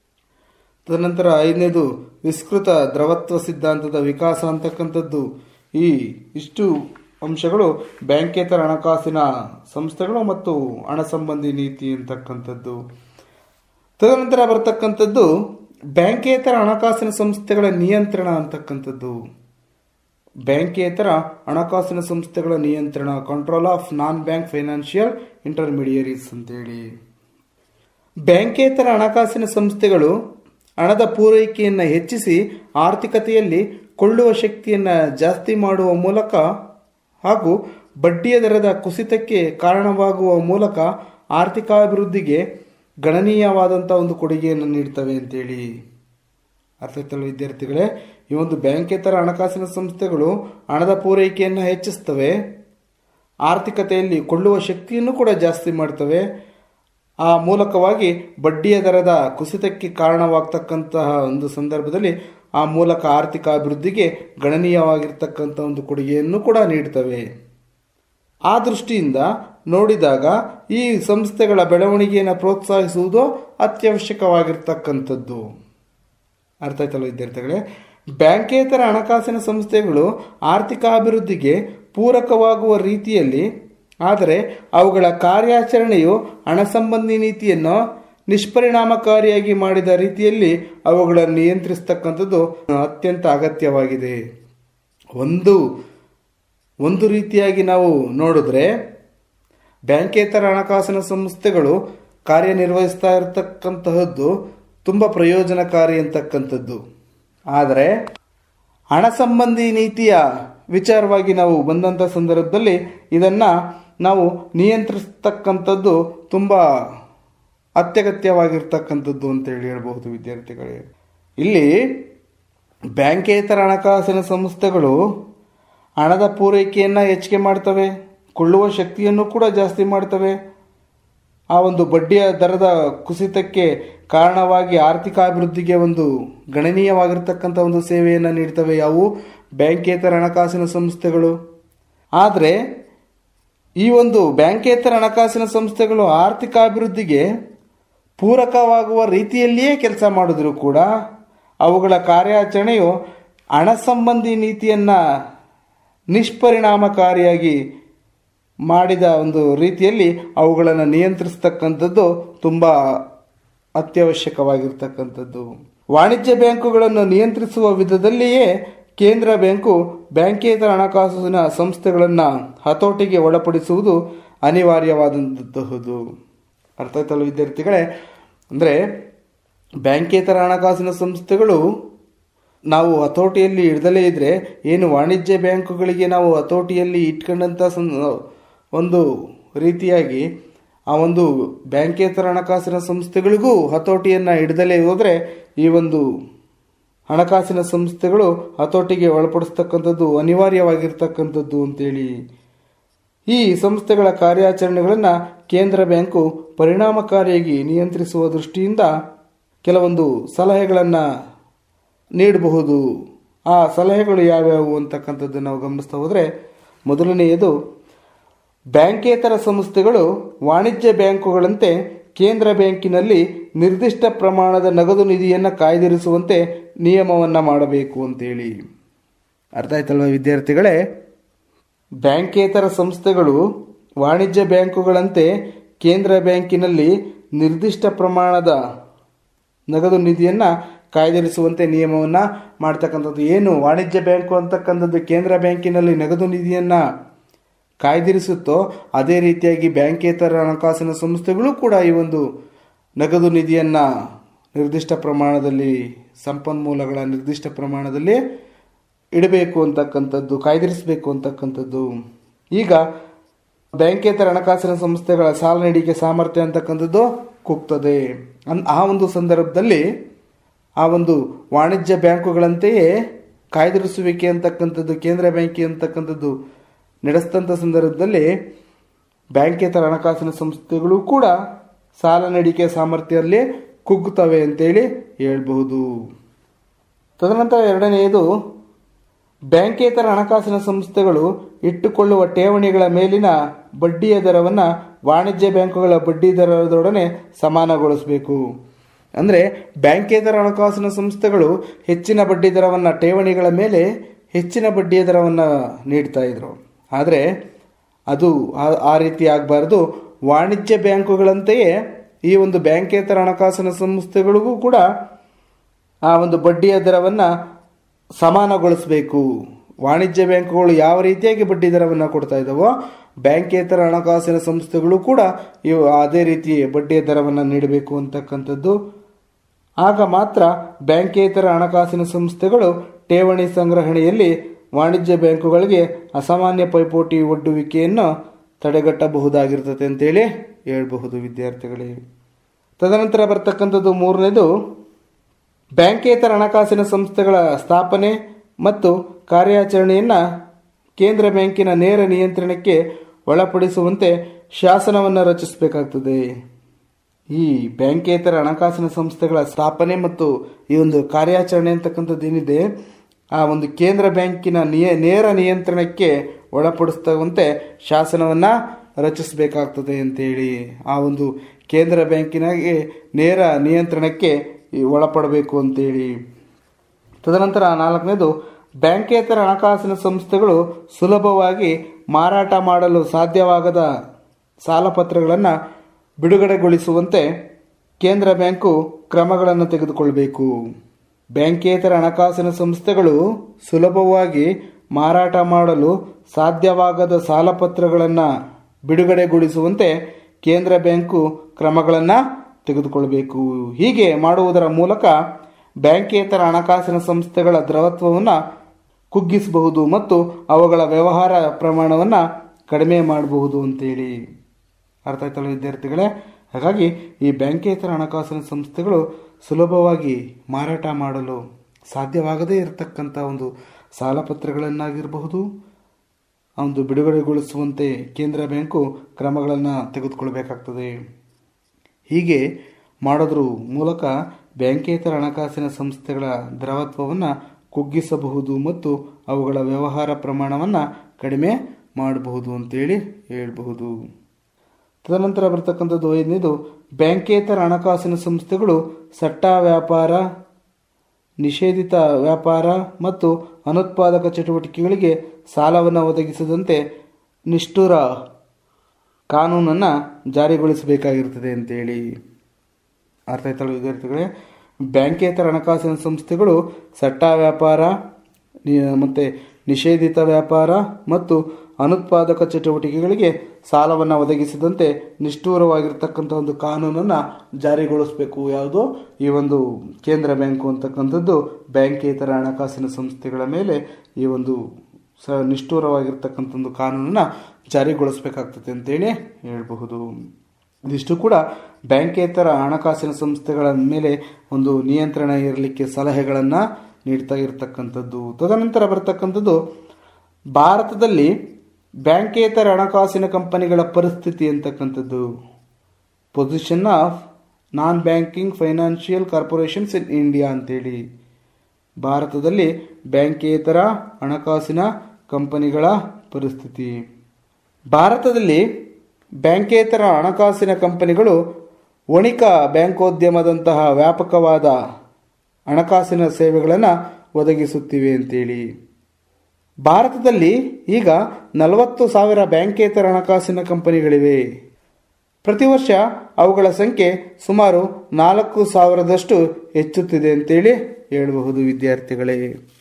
ತದನಂತರ ಐದನೇದು ವಿಸ್ತೃತ ದ್ರವತ್ವ ಸಿದ್ಧಾಂತದ ವಿಕಾಸ ಅಂತಕ್ಕಂಥದ್ದು ಈ ಇಷ್ಟು ಅಂಶಗಳು ಬ್ಯಾಂಕೇತರ ಹಣಕಾಸಿನ ಸಂಸ್ಥೆಗಳು ಮತ್ತು ಹಣ ಸಂಬಂಧಿ ನೀತಿ ಅಂತಕ್ಕಂಥದ್ದು ತದನಂತರ ಬರ್ತಕ್ಕಂಥದ್ದು ಬ್ಯಾಂಕೇತರ ಹಣಕಾಸಿನ ಸಂಸ್ಥೆಗಳ ನಿಯಂತ್ರಣ ಅಂತಕ್ಕಂಥದ್ದು ಬ್ಯಾಂಕೇತರ ಹಣಕಾಸಿನ ಸಂಸ್ಥೆಗಳ ನಿಯಂತ್ರಣ control of non bank financial intermediaries ಅಂತೇಳಿ ಬ್ಯಾಂಕೇತರ ಹಣಕಾಸಿನ ಸಂಸ್ಥೆಗಳು ಹಣದ ಪೂರೈಕೆಯನ್ನು ಹೆಚ್ಚಿಸಿ ಆರ್ಥಿಕತೆಯಲ್ಲಿ ಕೊಳ್ಳುವ ಶಕ್ತಿಯನ್ನು ಜಾಸ್ತಿ ಮಾಡುವ ಮೂಲಕ ಹಾಗೂ ಬಡ್ಡಿಯ ದರದ ಕುಸಿತಕ್ಕೆ ಕಾರಣವಾಗುವ ಮೂಲಕ ಆರ್ಥಿಕಾಭಿವೃದ್ಧಿಗೆ ಗಣನೀಯವಾದಂಥ ಒಂದು ಕೊಡುಗೆಯನ್ನು ನೀಡ್ತವೆ ಅಂತೇಳಿ ಅರ್ಥ ಆಯ್ತಲ್ಲ ವಿದ್ಯಾರ್ಥಿಗಳೇ ಈ ಒಂದು ಬ್ಯಾಂಕೇತರ ಹಣಕಾಸಿನ ಸಂಸ್ಥೆಗಳು ಹಣದ ಪೂರೈಕೆಯನ್ನು ಹೆಚ್ಚಿಸ್ತವೆ ಆರ್ಥಿಕತೆಯಲ್ಲಿ ಕೊಳ್ಳುವ ಶಕ್ತಿಯನ್ನು ಕೂಡ ಜಾಸ್ತಿ ಮಾಡ್ತವೆ ಆ ಮೂಲಕವಾಗಿ ಬಡ್ಡಿಯ ದರದ ಕುಸಿತಕ್ಕೆ ಕಾರಣವಾಗ್ತಕ್ಕಂತಹ ಒಂದು ಸಂದರ್ಭದಲ್ಲಿ ಆ ಮೂಲಕ ಆರ್ಥಿಕ ಅಭಿವೃದ್ಧಿಗೆ ಗಣನೀಯವಾಗಿರ್ತಕ್ಕಂಥ ಒಂದು ಕೊಡುಗೆಯನ್ನು ಕೂಡ ನೀಡ್ತವೆ ಆ ದೃಷ್ಟಿಯಿಂದ ನೋಡಿದಾಗ ಈ ಸಂಸ್ಥೆಗಳ ಬೆಳವಣಿಗೆಯನ್ನು ಪ್ರೋತ್ಸಾಹಿಸುವುದು ಅತ್ಯವಶ್ಯಕವಾಗಿರ್ತಕ್ಕಂಥದ್ದು ಅರ್ಥ ಆಯ್ತಲ್ಲ ವಿದ್ಯಾರ್ಥಿಗಳೇ ಬ್ಯಾಂಕೇತರ ಹಣಕಾಸಿನ ಸಂಸ್ಥೆಗಳು ಆರ್ಥಿಕ ಅಭಿವೃದ್ಧಿಗೆ ಪೂರಕವಾಗುವ ರೀತಿಯಲ್ಲಿ ಆದರೆ ಅವುಗಳ ಕಾರ್ಯಾಚರಣೆಯು ಹಣ ಸಂಬಂಧಿ ನೀತಿಯನ್ನು ನಿಷ್ಪರಿಣಾಮಕಾರಿಯಾಗಿ ಮಾಡಿದ ರೀತಿಯಲ್ಲಿ ಅವುಗಳನ್ನು ನಿಯಂತ್ರಿಸ್ತಕ್ಕಂಥದ್ದು ಅತ್ಯಂತ ಅಗತ್ಯವಾಗಿದೆ ಒಂದು ಒಂದು ರೀತಿಯಾಗಿ ನಾವು ನೋಡಿದ್ರೆ ಬ್ಯಾಂಕೇತರ ಹಣಕಾಸಿನ ಸಂಸ್ಥೆಗಳು ಕಾರ್ಯನಿರ್ವಹಿಸ್ತಾ ಇರತಕ್ಕಂತಹದ್ದು ತುಂಬ ಪ್ರಯೋಜನಕಾರಿ ಅಂತಕ್ಕಂಥದ್ದು ಆದರೆ ಹಣ ಸಂಬಂಧಿ ನೀತಿಯ ವಿಚಾರವಾಗಿ ನಾವು ಬಂದಂಥ ಸಂದರ್ಭದಲ್ಲಿ ಇದನ್ನು ನಾವು ನಿಯಂತ್ರಿಸ್ತಕ್ಕಂಥದ್ದು ತುಂಬ ಅತ್ಯಗತ್ಯವಾಗಿರ್ತಕ್ಕಂಥದ್ದು ಅಂತೇಳಿ ಹೇಳ್ಬಹುದು ವಿದ್ಯಾರ್ಥಿಗಳೇ ಇಲ್ಲಿ ಬ್ಯಾಂಕೇತರ ಹಣಕಾಸಿನ ಸಂಸ್ಥೆಗಳು ಹಣದ ಪೂರೈಕೆಯನ್ನು ಹೆಚ್ಚಿಗೆ ಮಾಡ್ತವೆ ಕೊಳ್ಳುವ ಶಕ್ತಿಯನ್ನು ಕೂಡ ಜಾಸ್ತಿ ಮಾಡ್ತವೆ ಆ ಒಂದು ಬಡ್ಡಿಯ ದರದ ಕುಸಿತಕ್ಕೆ ಕಾರಣವಾಗಿ ಆರ್ಥಿಕ ಅಭಿವೃದ್ಧಿಗೆ ಒಂದು ಗಣನೀಯವಾಗಿರ್ತಕ್ಕಂಥ ಒಂದು ಸೇವೆಯನ್ನು ನೀಡ್ತವೆ ಯಾವುವು ಬ್ಯಾಂಕೇತರ ಹಣಕಾಸಿನ ಸಂಸ್ಥೆಗಳು ಆದರೆ ಈ ಒಂದು ಬ್ಯಾಂಕೇತರ ಹಣಕಾಸಿನ ಸಂಸ್ಥೆಗಳು ಆರ್ಥಿಕ ಅಭಿವೃದ್ಧಿಗೆ ಪೂರಕವಾಗುವ ರೀತಿಯಲ್ಲಿಯೇ ಕೆಲಸ ಮಾಡಿದ್ರು ಕೂಡ ಅವುಗಳ ಕಾರ್ಯಾಚರಣೆಯು ಹಣ ಸಂಬಂಧಿ ನೀತಿಯನ್ನ ನಿಷ್ಪರಿಣಾಮಕಾರಿಯಾಗಿ ಮಾಡಿದ ಒಂದು ರೀತಿಯಲ್ಲಿ ಅವುಗಳನ್ನು ನಿಯಂತ್ರಿಸ್ತಕ್ಕಂಥದ್ದು ತುಂಬ ಅತ್ಯವಶ್ಯಕವಾಗಿರ್ತಕ್ಕಂಥದ್ದು ವಾಣಿಜ್ಯ ಬ್ಯಾಂಕುಗಳನ್ನು ನಿಯಂತ್ರಿಸುವ ವಿಧದಲ್ಲಿಯೇ ಕೇಂದ್ರ ಬ್ಯಾಂಕು ಬ್ಯಾಂಕೇತರ ಹಣಕಾಸಿನ ಸಂಸ್ಥೆಗಳನ್ನು ಹತೋಟಿಗೆ ಒಳಪಡಿಸುವುದು ಅನಿವಾರ್ಯವಾದಂತಹದ್ದು ಅರ್ಥ ಆಯ್ತಲ್ಲ ವಿದ್ಯಾರ್ಥಿಗಳೇ ಅಂದರೆ ಬ್ಯಾಂಕೇತರ ಹಣಕಾಸಿನ ಸಂಸ್ಥೆಗಳು ನಾವು ಹತೋಟಿಯಲ್ಲಿ ಹಿಡ್ದಲೇ ಇದ್ರೆ ಏನು ವಾಣಿಜ್ಯ ಬ್ಯಾಂಕುಗಳಿಗೆ ನಾವು ಹತೋಟಿಯಲ್ಲಿ ಇಟ್ಕೊಂಡಂಥ ಸಂ ಒಂದು ರೀತಿಯಾಗಿ ಆ ಒಂದು ಬ್ಯಾಂಕೇತರ ಹಣಕಾಸಿನ ಸಂಸ್ಥೆಗಳಿಗೂ ಹತೋಟಿಯನ್ನು ಹಿಡ್ದಲೇ ಹೋದರೆ ಈ ಒಂದು ಹಣಕಾಸಿನ ಸಂಸ್ಥೆಗಳು ಹತೋಟಿಗೆ ಒಳಪಡಿಸ್ತಕ್ಕಂಥದ್ದು ಅನಿವಾರ್ಯವಾಗಿರ್ತಕ್ಕಂಥದ್ದು ಅಂತೇಳಿ ಈ ಸಂಸ್ಥೆಗಳ ಕಾರ್ಯಾಚರಣೆಗಳನ್ನು ಕೇಂದ್ರ ಬ್ಯಾಂಕು ಪರಿಣಾಮಕಾರಿಯಾಗಿ ನಿಯಂತ್ರಿಸುವ ದೃಷ್ಟಿಯಿಂದ ಕೆಲವೊಂದು ಸಲಹೆಗಳನ್ನು ನೀಡಬಹುದು ಆ ಸಲಹೆಗಳು ಯಾವ್ಯಾವು ಅಂತಕ್ಕಂಥದ್ದು ನಾವು ಗಮನಿಸ್ತಾ ಹೋದರೆ ಮೊದಲನೆಯದು ಬ್ಯಾಂಕೇತರ ಸಂಸ್ಥೆಗಳು ವಾಣಿಜ್ಯ ಬ್ಯಾಂಕುಗಳಂತೆ ಕೇಂದ್ರ ಬ್ಯಾಂಕಿನಲ್ಲಿ ನಿರ್ದಿಷ್ಟ ಪ್ರಮಾಣದ ನಗದು ನಿಧಿಯನ್ನು ಕಾಯ್ದಿರಿಸುವಂತೆ ನಿಯಮವನ್ನು ಮಾಡಬೇಕು ಅಂತೇಳಿ ಅರ್ಥ ಆಯ್ತಲ್ವ ವಿದ್ಯಾರ್ಥಿಗಳೇ ಬ್ಯಾಂಕೇತರ ಸಂಸ್ಥೆಗಳು ವಾಣಿಜ್ಯ ಬ್ಯಾಂಕುಗಳಂತೆ ಕೇಂದ್ರ ಬ್ಯಾಂಕಿನಲ್ಲಿ ನಿರ್ದಿಷ್ಟ ಪ್ರಮಾಣದ ನಗದು ನಿಧಿಯನ್ನು ಕಾಯ್ದಿರಿಸುವಂತೆ ನಿಯಮವನ್ನು ಮಾಡ್ತಕ್ಕಂಥದ್ದು ಏನು ವಾಣಿಜ್ಯ ಬ್ಯಾಂಕು ಅಂತಕ್ಕಂಥದ್ದು ಕೇಂದ್ರ ಬ್ಯಾಂಕಿನಲ್ಲಿ ನಗದು ನಿಧಿಯನ್ನು ಕಾಯ್ದಿರಿಸುತ್ತೋ ಅದೇ ರೀತಿಯಾಗಿ ಬ್ಯಾಂಕೇತರ ಹಣಕಾಸಿನ ಸಂಸ್ಥೆಗಳು ಕೂಡ ಈ ಒಂದು ನಗದು ನಿಧಿಯನ್ನು ನಿರ್ದಿಷ್ಟ ಪ್ರಮಾಣದಲ್ಲಿ ಸಂಪನ್ಮೂಲಗಳ ನಿರ್ದಿಷ್ಟ ಪ್ರಮಾಣದಲ್ಲಿ ಇಡಬೇಕು ಅಂತಕ್ಕಂಥದ್ದು ಕಾಯ್ದಿರಿಸಬೇಕು ಅಂತಕ್ಕಂಥದ್ದು ಈಗ ಬ್ಯಾಂಕೇತರ ಹಣಕಾಸಿನ ಸಂಸ್ಥೆಗಳ ಸಾಲ ನೀಡಿಕೆ ಸಾಮರ್ಥ್ಯ ಅಂತಕ್ಕಂಥದ್ದು ಕುಗ್ತದೆ ಅನ್ ಆ ಒಂದು ಸಂದರ್ಭದಲ್ಲಿ ಆ ಒಂದು ವಾಣಿಜ್ಯ ಬ್ಯಾಂಕುಗಳಂತೆಯೇ ಕಾಯ್ದಿರಿಸುವಿಕೆ ಅಂತಕ್ಕಂಥದ್ದು ಕೇಂದ್ರ ಬ್ಯಾಂಕಿ ಅಂತಕ್ಕಂಥದ್ದು ನಡೆಸಿದಂಥ ಸಂದರ್ಭದಲ್ಲಿ ಬ್ಯಾಂಕೇತರ ಹಣಕಾಸಿನ ಸಂಸ್ಥೆಗಳು ಕೂಡ ಸಾಲ ನೀಡಿಕೆ ಸಾಮರ್ಥ್ಯದಲ್ಲಿ ಕುಗ್ಗುತ್ತವೆ ಅಂತೇಳಿ ಹೇಳ್ಬಹುದು ತದನಂತರ ಎರಡನೆಯದು ಬ್ಯಾಂಕೇತರ ಹಣಕಾಸಿನ ಸಂಸ್ಥೆಗಳು ಇಟ್ಟುಕೊಳ್ಳುವ ಠೇವಣಿಗಳ ಮೇಲಿನ ಬಡ್ಡಿಯ ದರವನ್ನು ವಾಣಿಜ್ಯ ಬ್ಯಾಂಕುಗಳ ಬಡ್ಡಿ ದರದೊಡನೆ ಸಮಾನಗೊಳಿಸಬೇಕು ಅಂದರೆ ಬ್ಯಾಂಕೇತರ ಹಣಕಾಸಿನ ಸಂಸ್ಥೆಗಳು ಹೆಚ್ಚಿನ ಬಡ್ಡಿ ದರವನ್ನು ಠೇವಣಿಗಳ ಮೇಲೆ ಹೆಚ್ಚಿನ ಬಡ್ಡಿಯ ದರವನ್ನು ನೀಡ್ತಾ ಇದ್ರು ಆದರೆ ಅದು ಆ- ಆ ರೀತಿ ಆಗಬಾರ್ದು ವಾಣಿಜ್ಯ ಬ್ಯಾಂಕುಗಳಂತೆಯೇ ಈ ಒಂದು ಬ್ಯಾಂಕೇತರ ಹಣಕಾಸಿನ ಸಂಸ್ಥೆಗಳಿಗೂ ಕೂಡ ಆ ಒಂದು ಬಡ್ಡಿಯ ದರವನ್ನು ಸಮಾನಗೊಳಿಸಬೇಕು ವಾಣಿಜ್ಯ ಬ್ಯಾಂಕುಗಳು ಯಾವ ರೀತಿಯಾಗಿ ಬಡ್ಡಿ ದರವನ್ನು ಕೊಡ್ತಾ ಇದ್ದಾವೋ ಬ್ಯಾಂಕೇತರ ಹಣಕಾಸಿನ ಸಂಸ್ಥೆಗಳು ಕೂಡ ಇವು ಅದೇ ರೀತಿ ಬಡ್ಡಿಯ ದರವನ್ನು ನೀಡಬೇಕು ಅಂತಕ್ಕಂಥದ್ದು ಆಗ ಮಾತ್ರ ಬ್ಯಾಂಕೇತರ ಹಣಕಾಸಿನ ಸಂಸ್ಥೆಗಳು ಠೇವಣಿ ಸಂಗ್ರಹಣೆಯಲ್ಲಿ ವಾಣಿಜ್ಯ ಬ್ಯಾಂಕುಗಳಿಗೆ ಅಸಾಮಾನ್ಯ ಪೈಪೋಟಿ ಒಡ್ಡುವಿಕೆಯನ್ನು ತಡೆಗಟ್ಟಬಹುದಾಗಿರ್ತದೆ ಅಂತೇಳಿ ಹೇಳ್ಬಹುದು ವಿದ್ಯಾರ್ಥಿಗಳೇ ತದನಂತರ ಬರ್ತಕ್ಕಂಥದ್ದು ಮೂರನೇದು ಬ್ಯಾಂಕೇತರ ಹಣಕಾಸಿನ ಸಂಸ್ಥೆಗಳ ಸ್ಥಾಪನೆ ಮತ್ತು ಕಾರ್ಯಾಚರಣೆಯನ್ನು ಕೇಂದ್ರ ಬ್ಯಾಂಕಿನ ನೇರ ನಿಯಂತ್ರಣಕ್ಕೆ ಒಳಪಡಿಸುವಂತೆ ಶಾಸನವನ್ನು ರಚಿಸಬೇಕಾಗ್ತದೆ ಈ ಬ್ಯಾಂಕೇತರ ಹಣಕಾಸಿನ ಸಂಸ್ಥೆಗಳ ಸ್ಥಾಪನೆ ಮತ್ತು ಈ ಒಂದು ಕಾರ್ಯಾಚರಣೆ ಅಂತಕ್ಕಂಥದ್ದು ಏನಿದೆ ಆ ಒಂದು ಕೇಂದ್ರ ಬ್ಯಾಂಕಿನ ನಿಯ ನೇರ ನಿಯಂತ್ರಣಕ್ಕೆ ಒಳಪಡಿಸುವಂತೆ ಶಾಸನವನ್ನು ರಚಿಸಬೇಕಾಗ್ತದೆ ಅಂತೇಳಿ ಆ ಒಂದು ಕೇಂದ್ರ ಬ್ಯಾಂಕಿನಾಗೆ ನೇರ ನಿಯಂತ್ರಣಕ್ಕೆ ಈ ಒಳಪಡಬೇಕು ಅಂತೇಳಿ ತದನಂತರ ನಾಲ್ಕನೇದು ಬ್ಯಾಂಕೇತರ ಹಣಕಾಸಿನ ಸಂಸ್ಥೆಗಳು ಸುಲಭವಾಗಿ ಮಾರಾಟ ಮಾಡಲು ಸಾಧ್ಯವಾಗದ ಸಾಲಪತ್ರಗಳನ್ನು ಬಿಡುಗಡೆಗೊಳಿಸುವಂತೆ ಕೇಂದ್ರ ಬ್ಯಾಂಕು ಕ್ರಮಗಳನ್ನು ತೆಗೆದುಕೊಳ್ಬೇಕು ಬ್ಯಾಂಕೇತರ ಹಣಕಾಸಿನ ಸಂಸ್ಥೆಗಳು ಸುಲಭವಾಗಿ ಮಾರಾಟ ಮಾಡಲು ಸಾಧ್ಯವಾಗದ ಸಾಲಪತ್ರಗಳನ್ನು ಬಿಡುಗಡೆಗೊಳಿಸುವಂತೆ ಕೇಂದ್ರ ಬ್ಯಾಂಕು ಕ್ರಮಗಳನ್ನು ತೆಗೆದುಕೊಳ್ಬೇಕು ಹೀಗೆ ಮಾಡುವುದರ ಮೂಲಕ ಬ್ಯಾಂಕೇತರ ಹಣಕಾಸಿನ ಸಂಸ್ಥೆಗಳ ದ್ರವತ್ವವನ್ನು ಕುಗ್ಗಿಸಬಹುದು ಮತ್ತು ಅವುಗಳ ವ್ಯವಹಾರ ಪ್ರಮಾಣವನ್ನು ಕಡಿಮೆ ಮಾಡಬಹುದು ಅಂತೇಳಿ ಅರ್ಥ ಆಯ್ತಲ್ಲ ವಿದ್ಯಾರ್ಥಿಗಳೇ ಹಾಗಾಗಿ ಈ ಬ್ಯಾಂಕೇತರ ಹಣಕಾಸಿನ ಸಂಸ್ಥೆಗಳು ಸುಲಭವಾಗಿ ಮಾರಾಟ ಮಾಡಲು ಸಾಧ್ಯವಾಗದೇ ಇರತಕ್ಕಂಥ ಒಂದು ಸಾಲಪತ್ರಗಳನ್ನಾಗಿರಬಹುದು ಆ ಒಂದು ಬಿಡುಗಡೆಗೊಳಿಸುವಂತೆ ಕೇಂದ್ರ ಬ್ಯಾಂಕು ಕ್ರಮಗಳನ್ನು ತೆಗೆದುಕೊಳ್ಬೇಕಾಗ್ತದೆ ಹೀಗೆ ಮಾಡೋದ್ರ ಮೂಲಕ ಬ್ಯಾಂಕೇತರ ಹಣಕಾಸಿನ ಸಂಸ್ಥೆಗಳ ದ್ರವತ್ವವನ್ನು ಕುಗ್ಗಿಸಬಹುದು ಮತ್ತು ಅವುಗಳ ವ್ಯವಹಾರ ಪ್ರಮಾಣವನ್ನು ಕಡಿಮೆ ಮಾಡಬಹುದು ಅಂತೇಳಿ ಹೇಳಬಹುದು ತದನಂತರ ಬರ್ತಕ್ಕಂಥದ್ದು ಐದನೇದು ಬ್ಯಾಂಕೇತರ ಹಣಕಾಸಿನ ಸಂಸ್ಥೆಗಳು ಸಟ್ಟಾ ವ್ಯಾಪಾರ ನಿಷೇಧಿತ ವ್ಯಾಪಾರ ಮತ್ತು ಅನುತ್ಪಾದಕ ಚಟುವಟಿಕೆಗಳಿಗೆ ಸಾಲವನ್ನು ಒದಗಿಸದಂತೆ ನಿಷ್ಠುರ ಕಾನೂನನ್ನು ಜಾರಿಗೊಳಿಸಬೇಕಾಗಿರ್ತದೆ ಅಂತೇಳಿ ಅರ್ಥ ಆಯ್ತಲ್ಲ ವಿದ್ಯಾರ್ಥಿಗಳೇ ಬ್ಯಾಂಕೇತರ ಹಣಕಾಸಿನ ಸಂಸ್ಥೆಗಳು ಸಟ್ಟಾ ವ್ಯಾಪಾರ ಮತ್ತು ನಿಷೇಧಿತ ವ್ಯಾಪಾರ ಮತ್ತು ಅನುತ್ಪಾದಕ ಚಟುವಟಿಕೆಗಳಿಗೆ ಸಾಲವನ್ನು ಒದಗಿಸಿದಂತೆ ನಿಷ್ಠೂರವಾಗಿರ್ತಕ್ಕಂಥ ಒಂದು ಕಾನೂನನ್ನು ಜಾರಿಗೊಳಿಸಬೇಕು ಯಾವುದು ಈ ಒಂದು ಕೇಂದ್ರ ಬ್ಯಾಂಕು ಅಂತಕ್ಕಂಥದ್ದು ಬ್ಯಾಂಕೇತರ ಹಣಕಾಸಿನ ಸಂಸ್ಥೆಗಳ ಮೇಲೆ ಈ ಒಂದು ಸ ನಿಷ್ಠೂರವಾಗಿರ್ತಕ್ಕಂಥ ಒಂದು ಕಾನೂನನ್ನು ಜಾರಿಗೊಳಿಸಬೇಕಾಗ್ತದೆ ಅಂತೇಳಿ ಹೇಳಬಹುದು ಇದಿಷ್ಟು ಕೂಡ ಬ್ಯಾಂಕೇತರ ಹಣಕಾಸಿನ ಸಂಸ್ಥೆಗಳ ಮೇಲೆ ಒಂದು ನಿಯಂತ್ರಣ ಇರಲಿಕ್ಕೆ ಸಲಹೆಗಳನ್ನು ನೀಡ್ತಾ ಇರತಕ್ಕಂಥದ್ದು ತದನಂತರ ಬರ್ತಕ್ಕಂಥದ್ದು ಭಾರತದಲ್ಲಿ ಬ್ಯಾಂಕೇತರ ಹಣಕಾಸಿನ ಕಂಪನಿಗಳ ಪರಿಸ್ಥಿತಿ ಅಂತಕ್ಕಂಥದ್ದು position of non banking financial corporations in India ಅಂತೇಳಿ ಭಾರತದಲ್ಲಿ ಬ್ಯಾಂಕೇತರ ಹಣಕಾಸಿನ ಕಂಪನಿಗಳ ಪರಿಸ್ಥಿತಿ ಭಾರತದಲ್ಲಿ ಬ್ಯಾಂಕೇತರ ಹಣಕಾಸಿನ ಕಂಪನಿಗಳು ವಣಿಕ ಬ್ಯಾಂಕೋದ್ಯಮದಂತಹ ವ್ಯಾಪಕವಾದ ಹಣಕಾಸಿನ ಸೇವೆಗಳನ್ನು ಒದಗಿಸುತ್ತಿವೆ ಅಂತೇಳಿ ಭಾರತದಲ್ಲಿ ಈಗ ನಲವತ್ತು ಸಾವಿರ ಬ್ಯಾಂಕೇತರ ಹಣಕಾಸಿನ ಕಂಪನಿಗಳಿವೆ ಪ್ರತಿ ವರ್ಷ ಅವುಗಳ ಸಂಖ್ಯೆ ಸುಮಾರು ನಾಲ್ಕು ಸಾವಿರದಷ್ಟು ಹೆಚ್ಚುತ್ತಿದೆ ಅಂತೇಳಿ ಹೇಳಬಹುದು ವಿದ್ಯಾರ್ಥಿಗಳೇ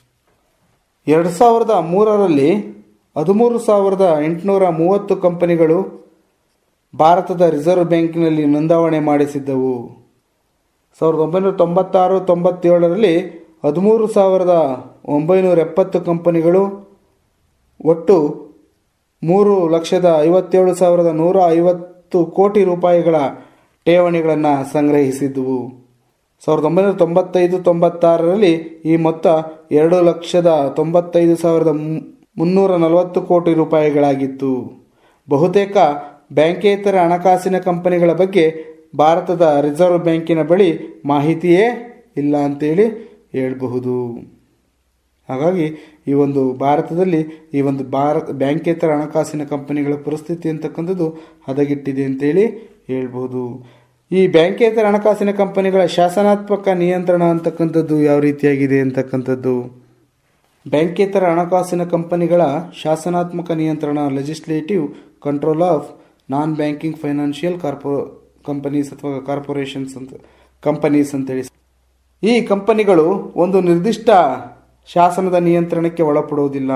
ಎರಡು ಸಾವಿರದ ಮೂರರಲ್ಲಿ ಹದಿಮೂರು ಸಾವಿರದ ಎಂಟುನೂರ ಮೂವತ್ತು ಕಂಪನಿಗಳು ಭಾರತದ ರಿಸರ್ವ್ ಬ್ಯಾಂಕಿನಲ್ಲಿ ನೋಂದಾವಣೆ ಮಾಡಿಸಿದ್ದವು ಸಾವಿರದ ಒಂಬೈನೂರ ತೊಂಬತ್ತಾರು ತೊಂಬತ್ತೇಳರಲ್ಲಿ ಹದಿಮೂರು ಸಾವಿರದ ಒಂಬೈನೂರ ಎಪ್ಪತ್ತು ಕಂಪನಿಗಳು ಒಟ್ಟು ಮೂರು ಲಕ್ಷದ ಐವತ್ತೇಳು ಸಾವಿರದ ನೂರ ಐವತ್ತು ಕೋಟಿ ರೂಪಾಯಿಗಳ ಠೇವಣಿಗಳನ್ನು ಸಂಗ್ರಹಿಸಿದ್ದವು ಸಾವಿರದ ಒಂಬೈನೂರ ತೊಂಬತ್ತೈದು ತೊಂಬತ್ತಾರರಲ್ಲಿ ಈ ಮೊತ್ತ ಎರಡು ಲಕ್ಷದ ತೊಂಬತ್ತೈದು ಸಾವಿರದ ಮುನ್ನೂರ ನಲವತ್ತು ಕೋಟಿ ರೂಪಾಯಿಗಳಾಗಿತ್ತು ಬಹುತೇಕ ಬ್ಯಾಂಕೇತರ ಹಣಕಾಸಿನ ಕಂಪನಿಗಳ ಬಗ್ಗೆ ಭಾರತದ ರಿಸರ್ವ್ ಬ್ಯಾಂಕಿನ ಬಳಿ ಮಾಹಿತಿಯೇ ಇಲ್ಲ ಅಂತೇಳಿ ಹೇಳಬಹುದು ಹಾಗಾಗಿ ಈ ಒಂದು ಭಾರತದಲ್ಲಿ ಈ ಒಂದು ಭಾರತ ಬ್ಯಾಂಕೇತರ ಹಣಕಾಸಿನ ಕಂಪನಿಗಳ ಪರಿಸ್ಥಿತಿ ಅಂತಕ್ಕಂಥದ್ದು ಹದಗೆಟ್ಟಿದೆ ಅಂತೇಳಿ ಹೇಳ್ಬೋದು ಈ ಬ್ಯಾಂಕೇತರ ಹಣಕಾಸಿನ ಕಂಪನಿಗಳ ಶಾಸನಾತ್ಮಕ ನಿಯಂತ್ರಣ ಅಂತಕ್ಕಂಥದ್ದು ಯಾವ ರೀತಿಯಾಗಿದೆ ಅಂತಕ್ಕಂಥದ್ದು ಬ್ಯಾಂಕೇತರ ಹಣಕಾಸಿನ ಕಂಪನಿಗಳ ಶಾಸನಾತ್ಮಕ ನಿಯಂತ್ರಣ legislative control of non banking financial corpo companies ಅಥವಾ ಕಾರ್ಪೊರೇಷನ್ಸ್ ಅಂತ ಕಂಪನೀಸ್ ಅಂತೇಳಿ ಈ ಕಂಪನಿಗಳು ಒಂದು ನಿರ್ದಿಷ್ಟ ಶಾಸನದ ನಿಯಂತ್ರಣಕ್ಕೆ ಒಳಪಡುವುದಿಲ್ಲ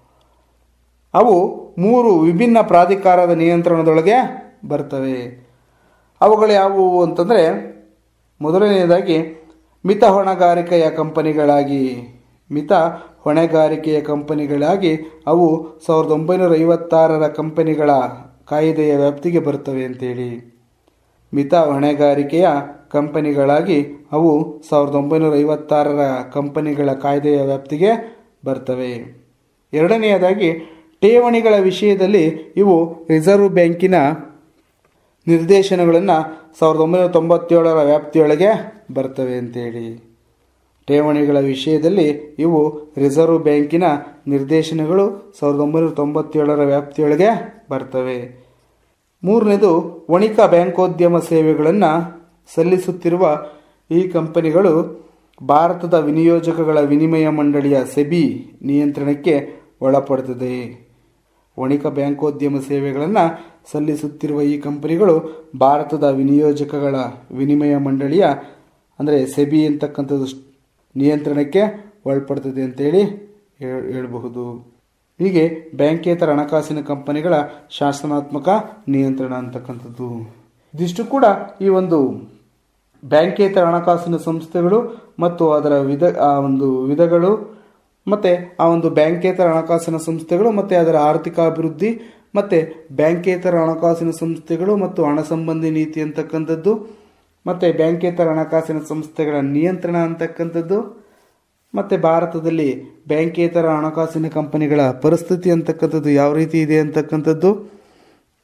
ಅವು ಮೂರು ವಿಭಿನ್ನ ಪ್ರಾಧಿಕಾರದ ನಿಯಂತ್ರಣದೊಳಗೆ ಬರ್ತವೆ ಅವುಗಳು ಯಾವುವು ಅಂತಂದರೆ ಮೊದಲನೆಯದಾಗಿ ಮಿತ ಹೊಣೆಗಾರಿಕೆಯ ಕಂಪನಿಗಳಾಗಿ ಮಿತ ಹೊಣೆಗಾರಿಕೆಯ ಕಂಪನಿಗಳಾಗಿ ಅವು ಸಾವಿರದ ಒಂಬೈನೂರ ಐವತ್ತಾರರ ಕಂಪನಿಗಳ ಕಾಯ್ದೆಯ ವ್ಯಾಪ್ತಿಗೆ ಬರ್ತವೆ ಅಂತೇಳಿ ಮಿತ ಹೊಣೆಗಾರಿಕೆಯ ಕಂಪನಿಗಳಾಗಿ ಅವು ಸಾವಿರದ ಒಂಬೈನೂರ ಐವತ್ತಾರರ ಕಂಪನಿಗಳ ಕಾಯ್ದೆಯ ವ್ಯಾಪ್ತಿಗೆ ಬರ್ತವೆ ಎರಡನೆಯದಾಗಿ ಠೇವಣಿಗಳ ವಿಷಯದಲ್ಲಿ ಇವು ರಿಸರ್ವ್ ಬ್ಯಾಂಕಿನ ನಿರ್ದೇಶನಗಳನ್ನು ಸಾವಿರದ ಒಂಬೈನೂರ ತೊಂಬತ್ತೇಳರ ವ್ಯಾಪ್ತಿಯೊಳಗೆ ಬರ್ತವೆ ಅಂತೇಳಿ ಠೇವಣಿಗಳ ವಿಷಯದಲ್ಲಿ ಇವು ರಿಸರ್ವ್ ಬ್ಯಾಂಕಿನ ನಿರ್ದೇಶನಗಳು ಸಾವಿರದ ಒಂಬೈನೂರ ತೊಂಬತ್ತೇಳರ ವ್ಯಾಪ್ತಿಯೊಳಗೆ ಬರ್ತವೆ ಮೂರನೇದು ವಣಿಕ ಬ್ಯಾಂಕೋದ್ಯಮ ಸೇವೆಗಳನ್ನು ಸಲ್ಲಿಸುತ್ತಿರುವ ಈ ಕಂಪನಿಗಳು ಭಾರತದ ವಿನಿಯೋಜಕಗಳ ವಿನಿಮಯ ಮಂಡಳಿಯ ಸೆಬಿ ನಿಯಂತ್ರಣಕ್ಕೆ ಒಳಪಡುತ್ತದೆ ವಣಿಕ ಬ್ಯಾಂಕೋದ್ಯಮ ಸೇವೆಗಳನ್ನು ಸಲ್ಲಿಸುತ್ತಿರುವ ಈ ಕಂಪನಿಗಳು ಭಾರತದ ವಿನಿಯೋಜಕಗಳ ವಿನಿಮಯ ಮಂಡಳಿಯ ಅಂದರೆ ಸೆಬಿ ಅಂತಕ್ಕಂಥದ್ದು ನಿಯಂತ್ರಣಕ್ಕೆ ಒಳಪಡ್ತದೆ ಅಂತೇಳಿ ಹೇಳಬಹುದು ಹೀಗೆ ಬ್ಯಾಂಕೇತರ ಹಣಕಾಸಿನ ಕಂಪನಿಗಳ ಶಾಸನಾತ್ಮಕ ನಿಯಂತ್ರಣ ಅಂತಕ್ಕಂಥದ್ದು ಇದಿಷ್ಟು ಕೂಡ ಈ ಒಂದು ಬ್ಯಾಂಕೇತರ ಹಣಕಾಸಿನ ಸಂಸ್ಥೆಗಳು ಮತ್ತು ಅದರ ವಿಧ ಆ ಒಂದು ವಿಧಗಳು ಮತ್ತು ಆ ಒಂದು ಬ್ಯಾಂಕೇತರ ಹಣಕಾಸಿನ ಸಂಸ್ಥೆಗಳು ಮತ್ತು ಅದರ ಆರ್ಥಿಕ ಅಭಿವೃದ್ಧಿ ಮತ್ತು ಬ್ಯಾಂಕೇತರ ಹಣಕಾಸಿನ ಸಂಸ್ಥೆಗಳು ಮತ್ತು ಹಣ ಸಂಬಂಧಿ ನೀತಿ ಅಂತಕ್ಕಂಥದ್ದು ಮತ್ತು ಬ್ಯಾಂಕೇತರ ಹಣಕಾಸಿನ ಸಂಸ್ಥೆಗಳ ನಿಯಂತ್ರಣ ಅಂತಕ್ಕಂಥದ್ದು ಮತ್ತು ಭಾರತದಲ್ಲಿ ಬ್ಯಾಂಕೇತರ ಹಣಕಾಸಿನ ಕಂಪನಿಗಳ ಪರಿಸ್ಥಿತಿ ಅಂತಕ್ಕಂಥದ್ದು ಯಾವ ರೀತಿ ಇದೆ ಅಂತಕ್ಕಂಥದ್ದು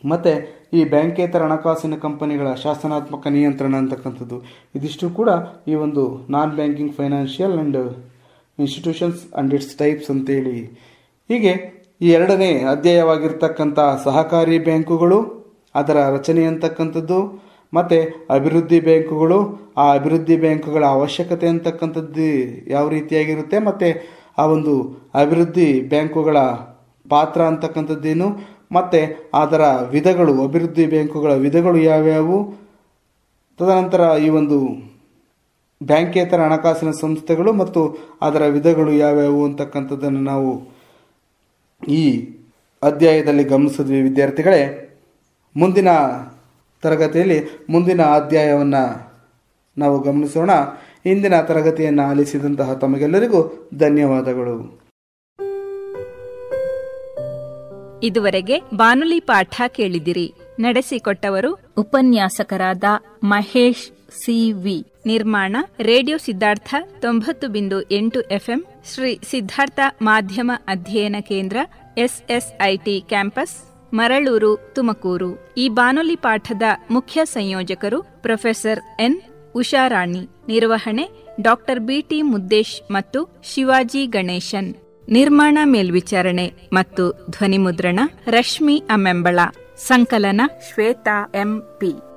ಮತ್ತೆ ಈ ಬ್ಯಾಂಕೇತರ ಹಣಕಾಸಿನ ಕಂಪನಿಗಳ ಶಾಸನಾತ್ಮಕ ನಿಯಂತ್ರಣ ಅಂತಕ್ಕಂಥದ್ದು ಇದಿಷ್ಟು ಕೂಡ ಈ ಒಂದು non banking financial and institutions and its types ಅಂತೇಳಿ ಹೀಗೆ ಈ ಎರಡನೇ ಅಧ್ಯಾಯವಾಗಿರ್ತಕ್ಕಂಥ ಸಹಕಾರಿ ಬ್ಯಾಂಕುಗಳು ಅದರ ರಚನೆ ಅಂತಕ್ಕಂಥದ್ದು ಮತ್ತೆ ಅಭಿವೃದ್ಧಿ ಬ್ಯಾಂಕುಗಳು ಆ ಅಭಿವೃದ್ಧಿ ಬ್ಯಾಂಕುಗಳ ಅವಶ್ಯಕತೆ ಅಂತಕ್ಕಂಥದ್ದು ಯಾವ ರೀತಿಯಾಗಿರುತ್ತೆ ಮತ್ತೆ ಆ ಒಂದು ಅಭಿವೃದ್ಧಿ ಬ್ಯಾಂಕುಗಳ ಪಾತ್ರ ಅಂತಕ್ಕಂಥದ್ದೇನು ಮತ್ತೆ ಅದರ ವಿಧಗಳು ಅಭಿವೃದ್ಧಿ ಬ್ಯಾಂಕುಗಳ ವಿಧಗಳು ಯಾವ್ಯಾವು ತದನಂತರ ಈ ಒಂದು ಬ್ಯಾಂಕೇತರ ಹಣಕಾಸಿನ ಸಂಸ್ಥೆಗಳು ಮತ್ತು ಅದರ ವಿಧಗಳು ಯಾವ್ಯಾವು ಅಂತಕ್ಕಂಥದ್ದನ್ನು ನಾವು ಈ ಅಧ್ಯಾಯದಲ್ಲಿ ಗಮನಿಸಿದ್ವಿ ವಿದ್ಯಾರ್ಥಿಗಳೇ ಮುಂದಿನ ತರಗತಿಯಲ್ಲಿ ಮುಂದಿನ ಅಧ್ಯಾಯವನ್ನು ನಾವು ಗಮನಿಸೋಣ ಇಂದಿನ ತರಗತಿಯನ್ನು ಆಲಿಸಿದಂತಹ ತಮಗೆಲ್ಲರಿಗೂ ಧನ್ಯವಾದಗಳು ಇದುವರೆಗೆ ಬಾನುಲಿ ಪಾಠ ಕೇಳಿದಿರಿ ನಡೆಸಿಕೊಟ್ಟವರು ಉಪನ್ಯಾಸಕರಾದ ಮಹೇಶ್ ಸಿವಿ ನಿರ್ಮಾಣ ರೇಡಿಯೋ ಸಿದ್ಧಾರ್ಥ ತೊಂಬತ್ತು ಬಿಂದು ಎಂಟು ಎಫ್ಎಂ ಶ್ರೀ ಸಿದ್ಧಾರ್ಥ ಮಾಧ್ಯಮ ಅಧ್ಯಯನ ಕೇಂದ್ರ ಎಸ್ಎಸ್ಐಟಿ ಕ್ಯಾಂಪಸ್ ಮರಳೂರು ತುಮಕೂರು ಈ ಬಾನುಲಿ ಪಾಠದ ಮುಖ್ಯ ಸಂಯೋಜಕರು ಪ್ರೊಫೆಸರ್ ಎನ್ ಉಷಾರಾಣಿ ನಿರ್ವಹಣೆ ಡಾಕ್ಟರ್ ಬಿಟಿ ಮುದ್ದೇಶ್ ಮತ್ತು ಶಿವಾಜಿ ಗಣೇಶನ್ ನಿರ್ಮಾಣ ಮೇಲ್ವಿಚಾರಣೆ ಮತ್ತು ಧ್ವನಿಮುದ್ರಣ ರಶ್ಮಿ ಅಮ್ಮೆಂಬಳ ಸಂಕಲನ ಶ್ವೇತಾ ಎಂಪಿ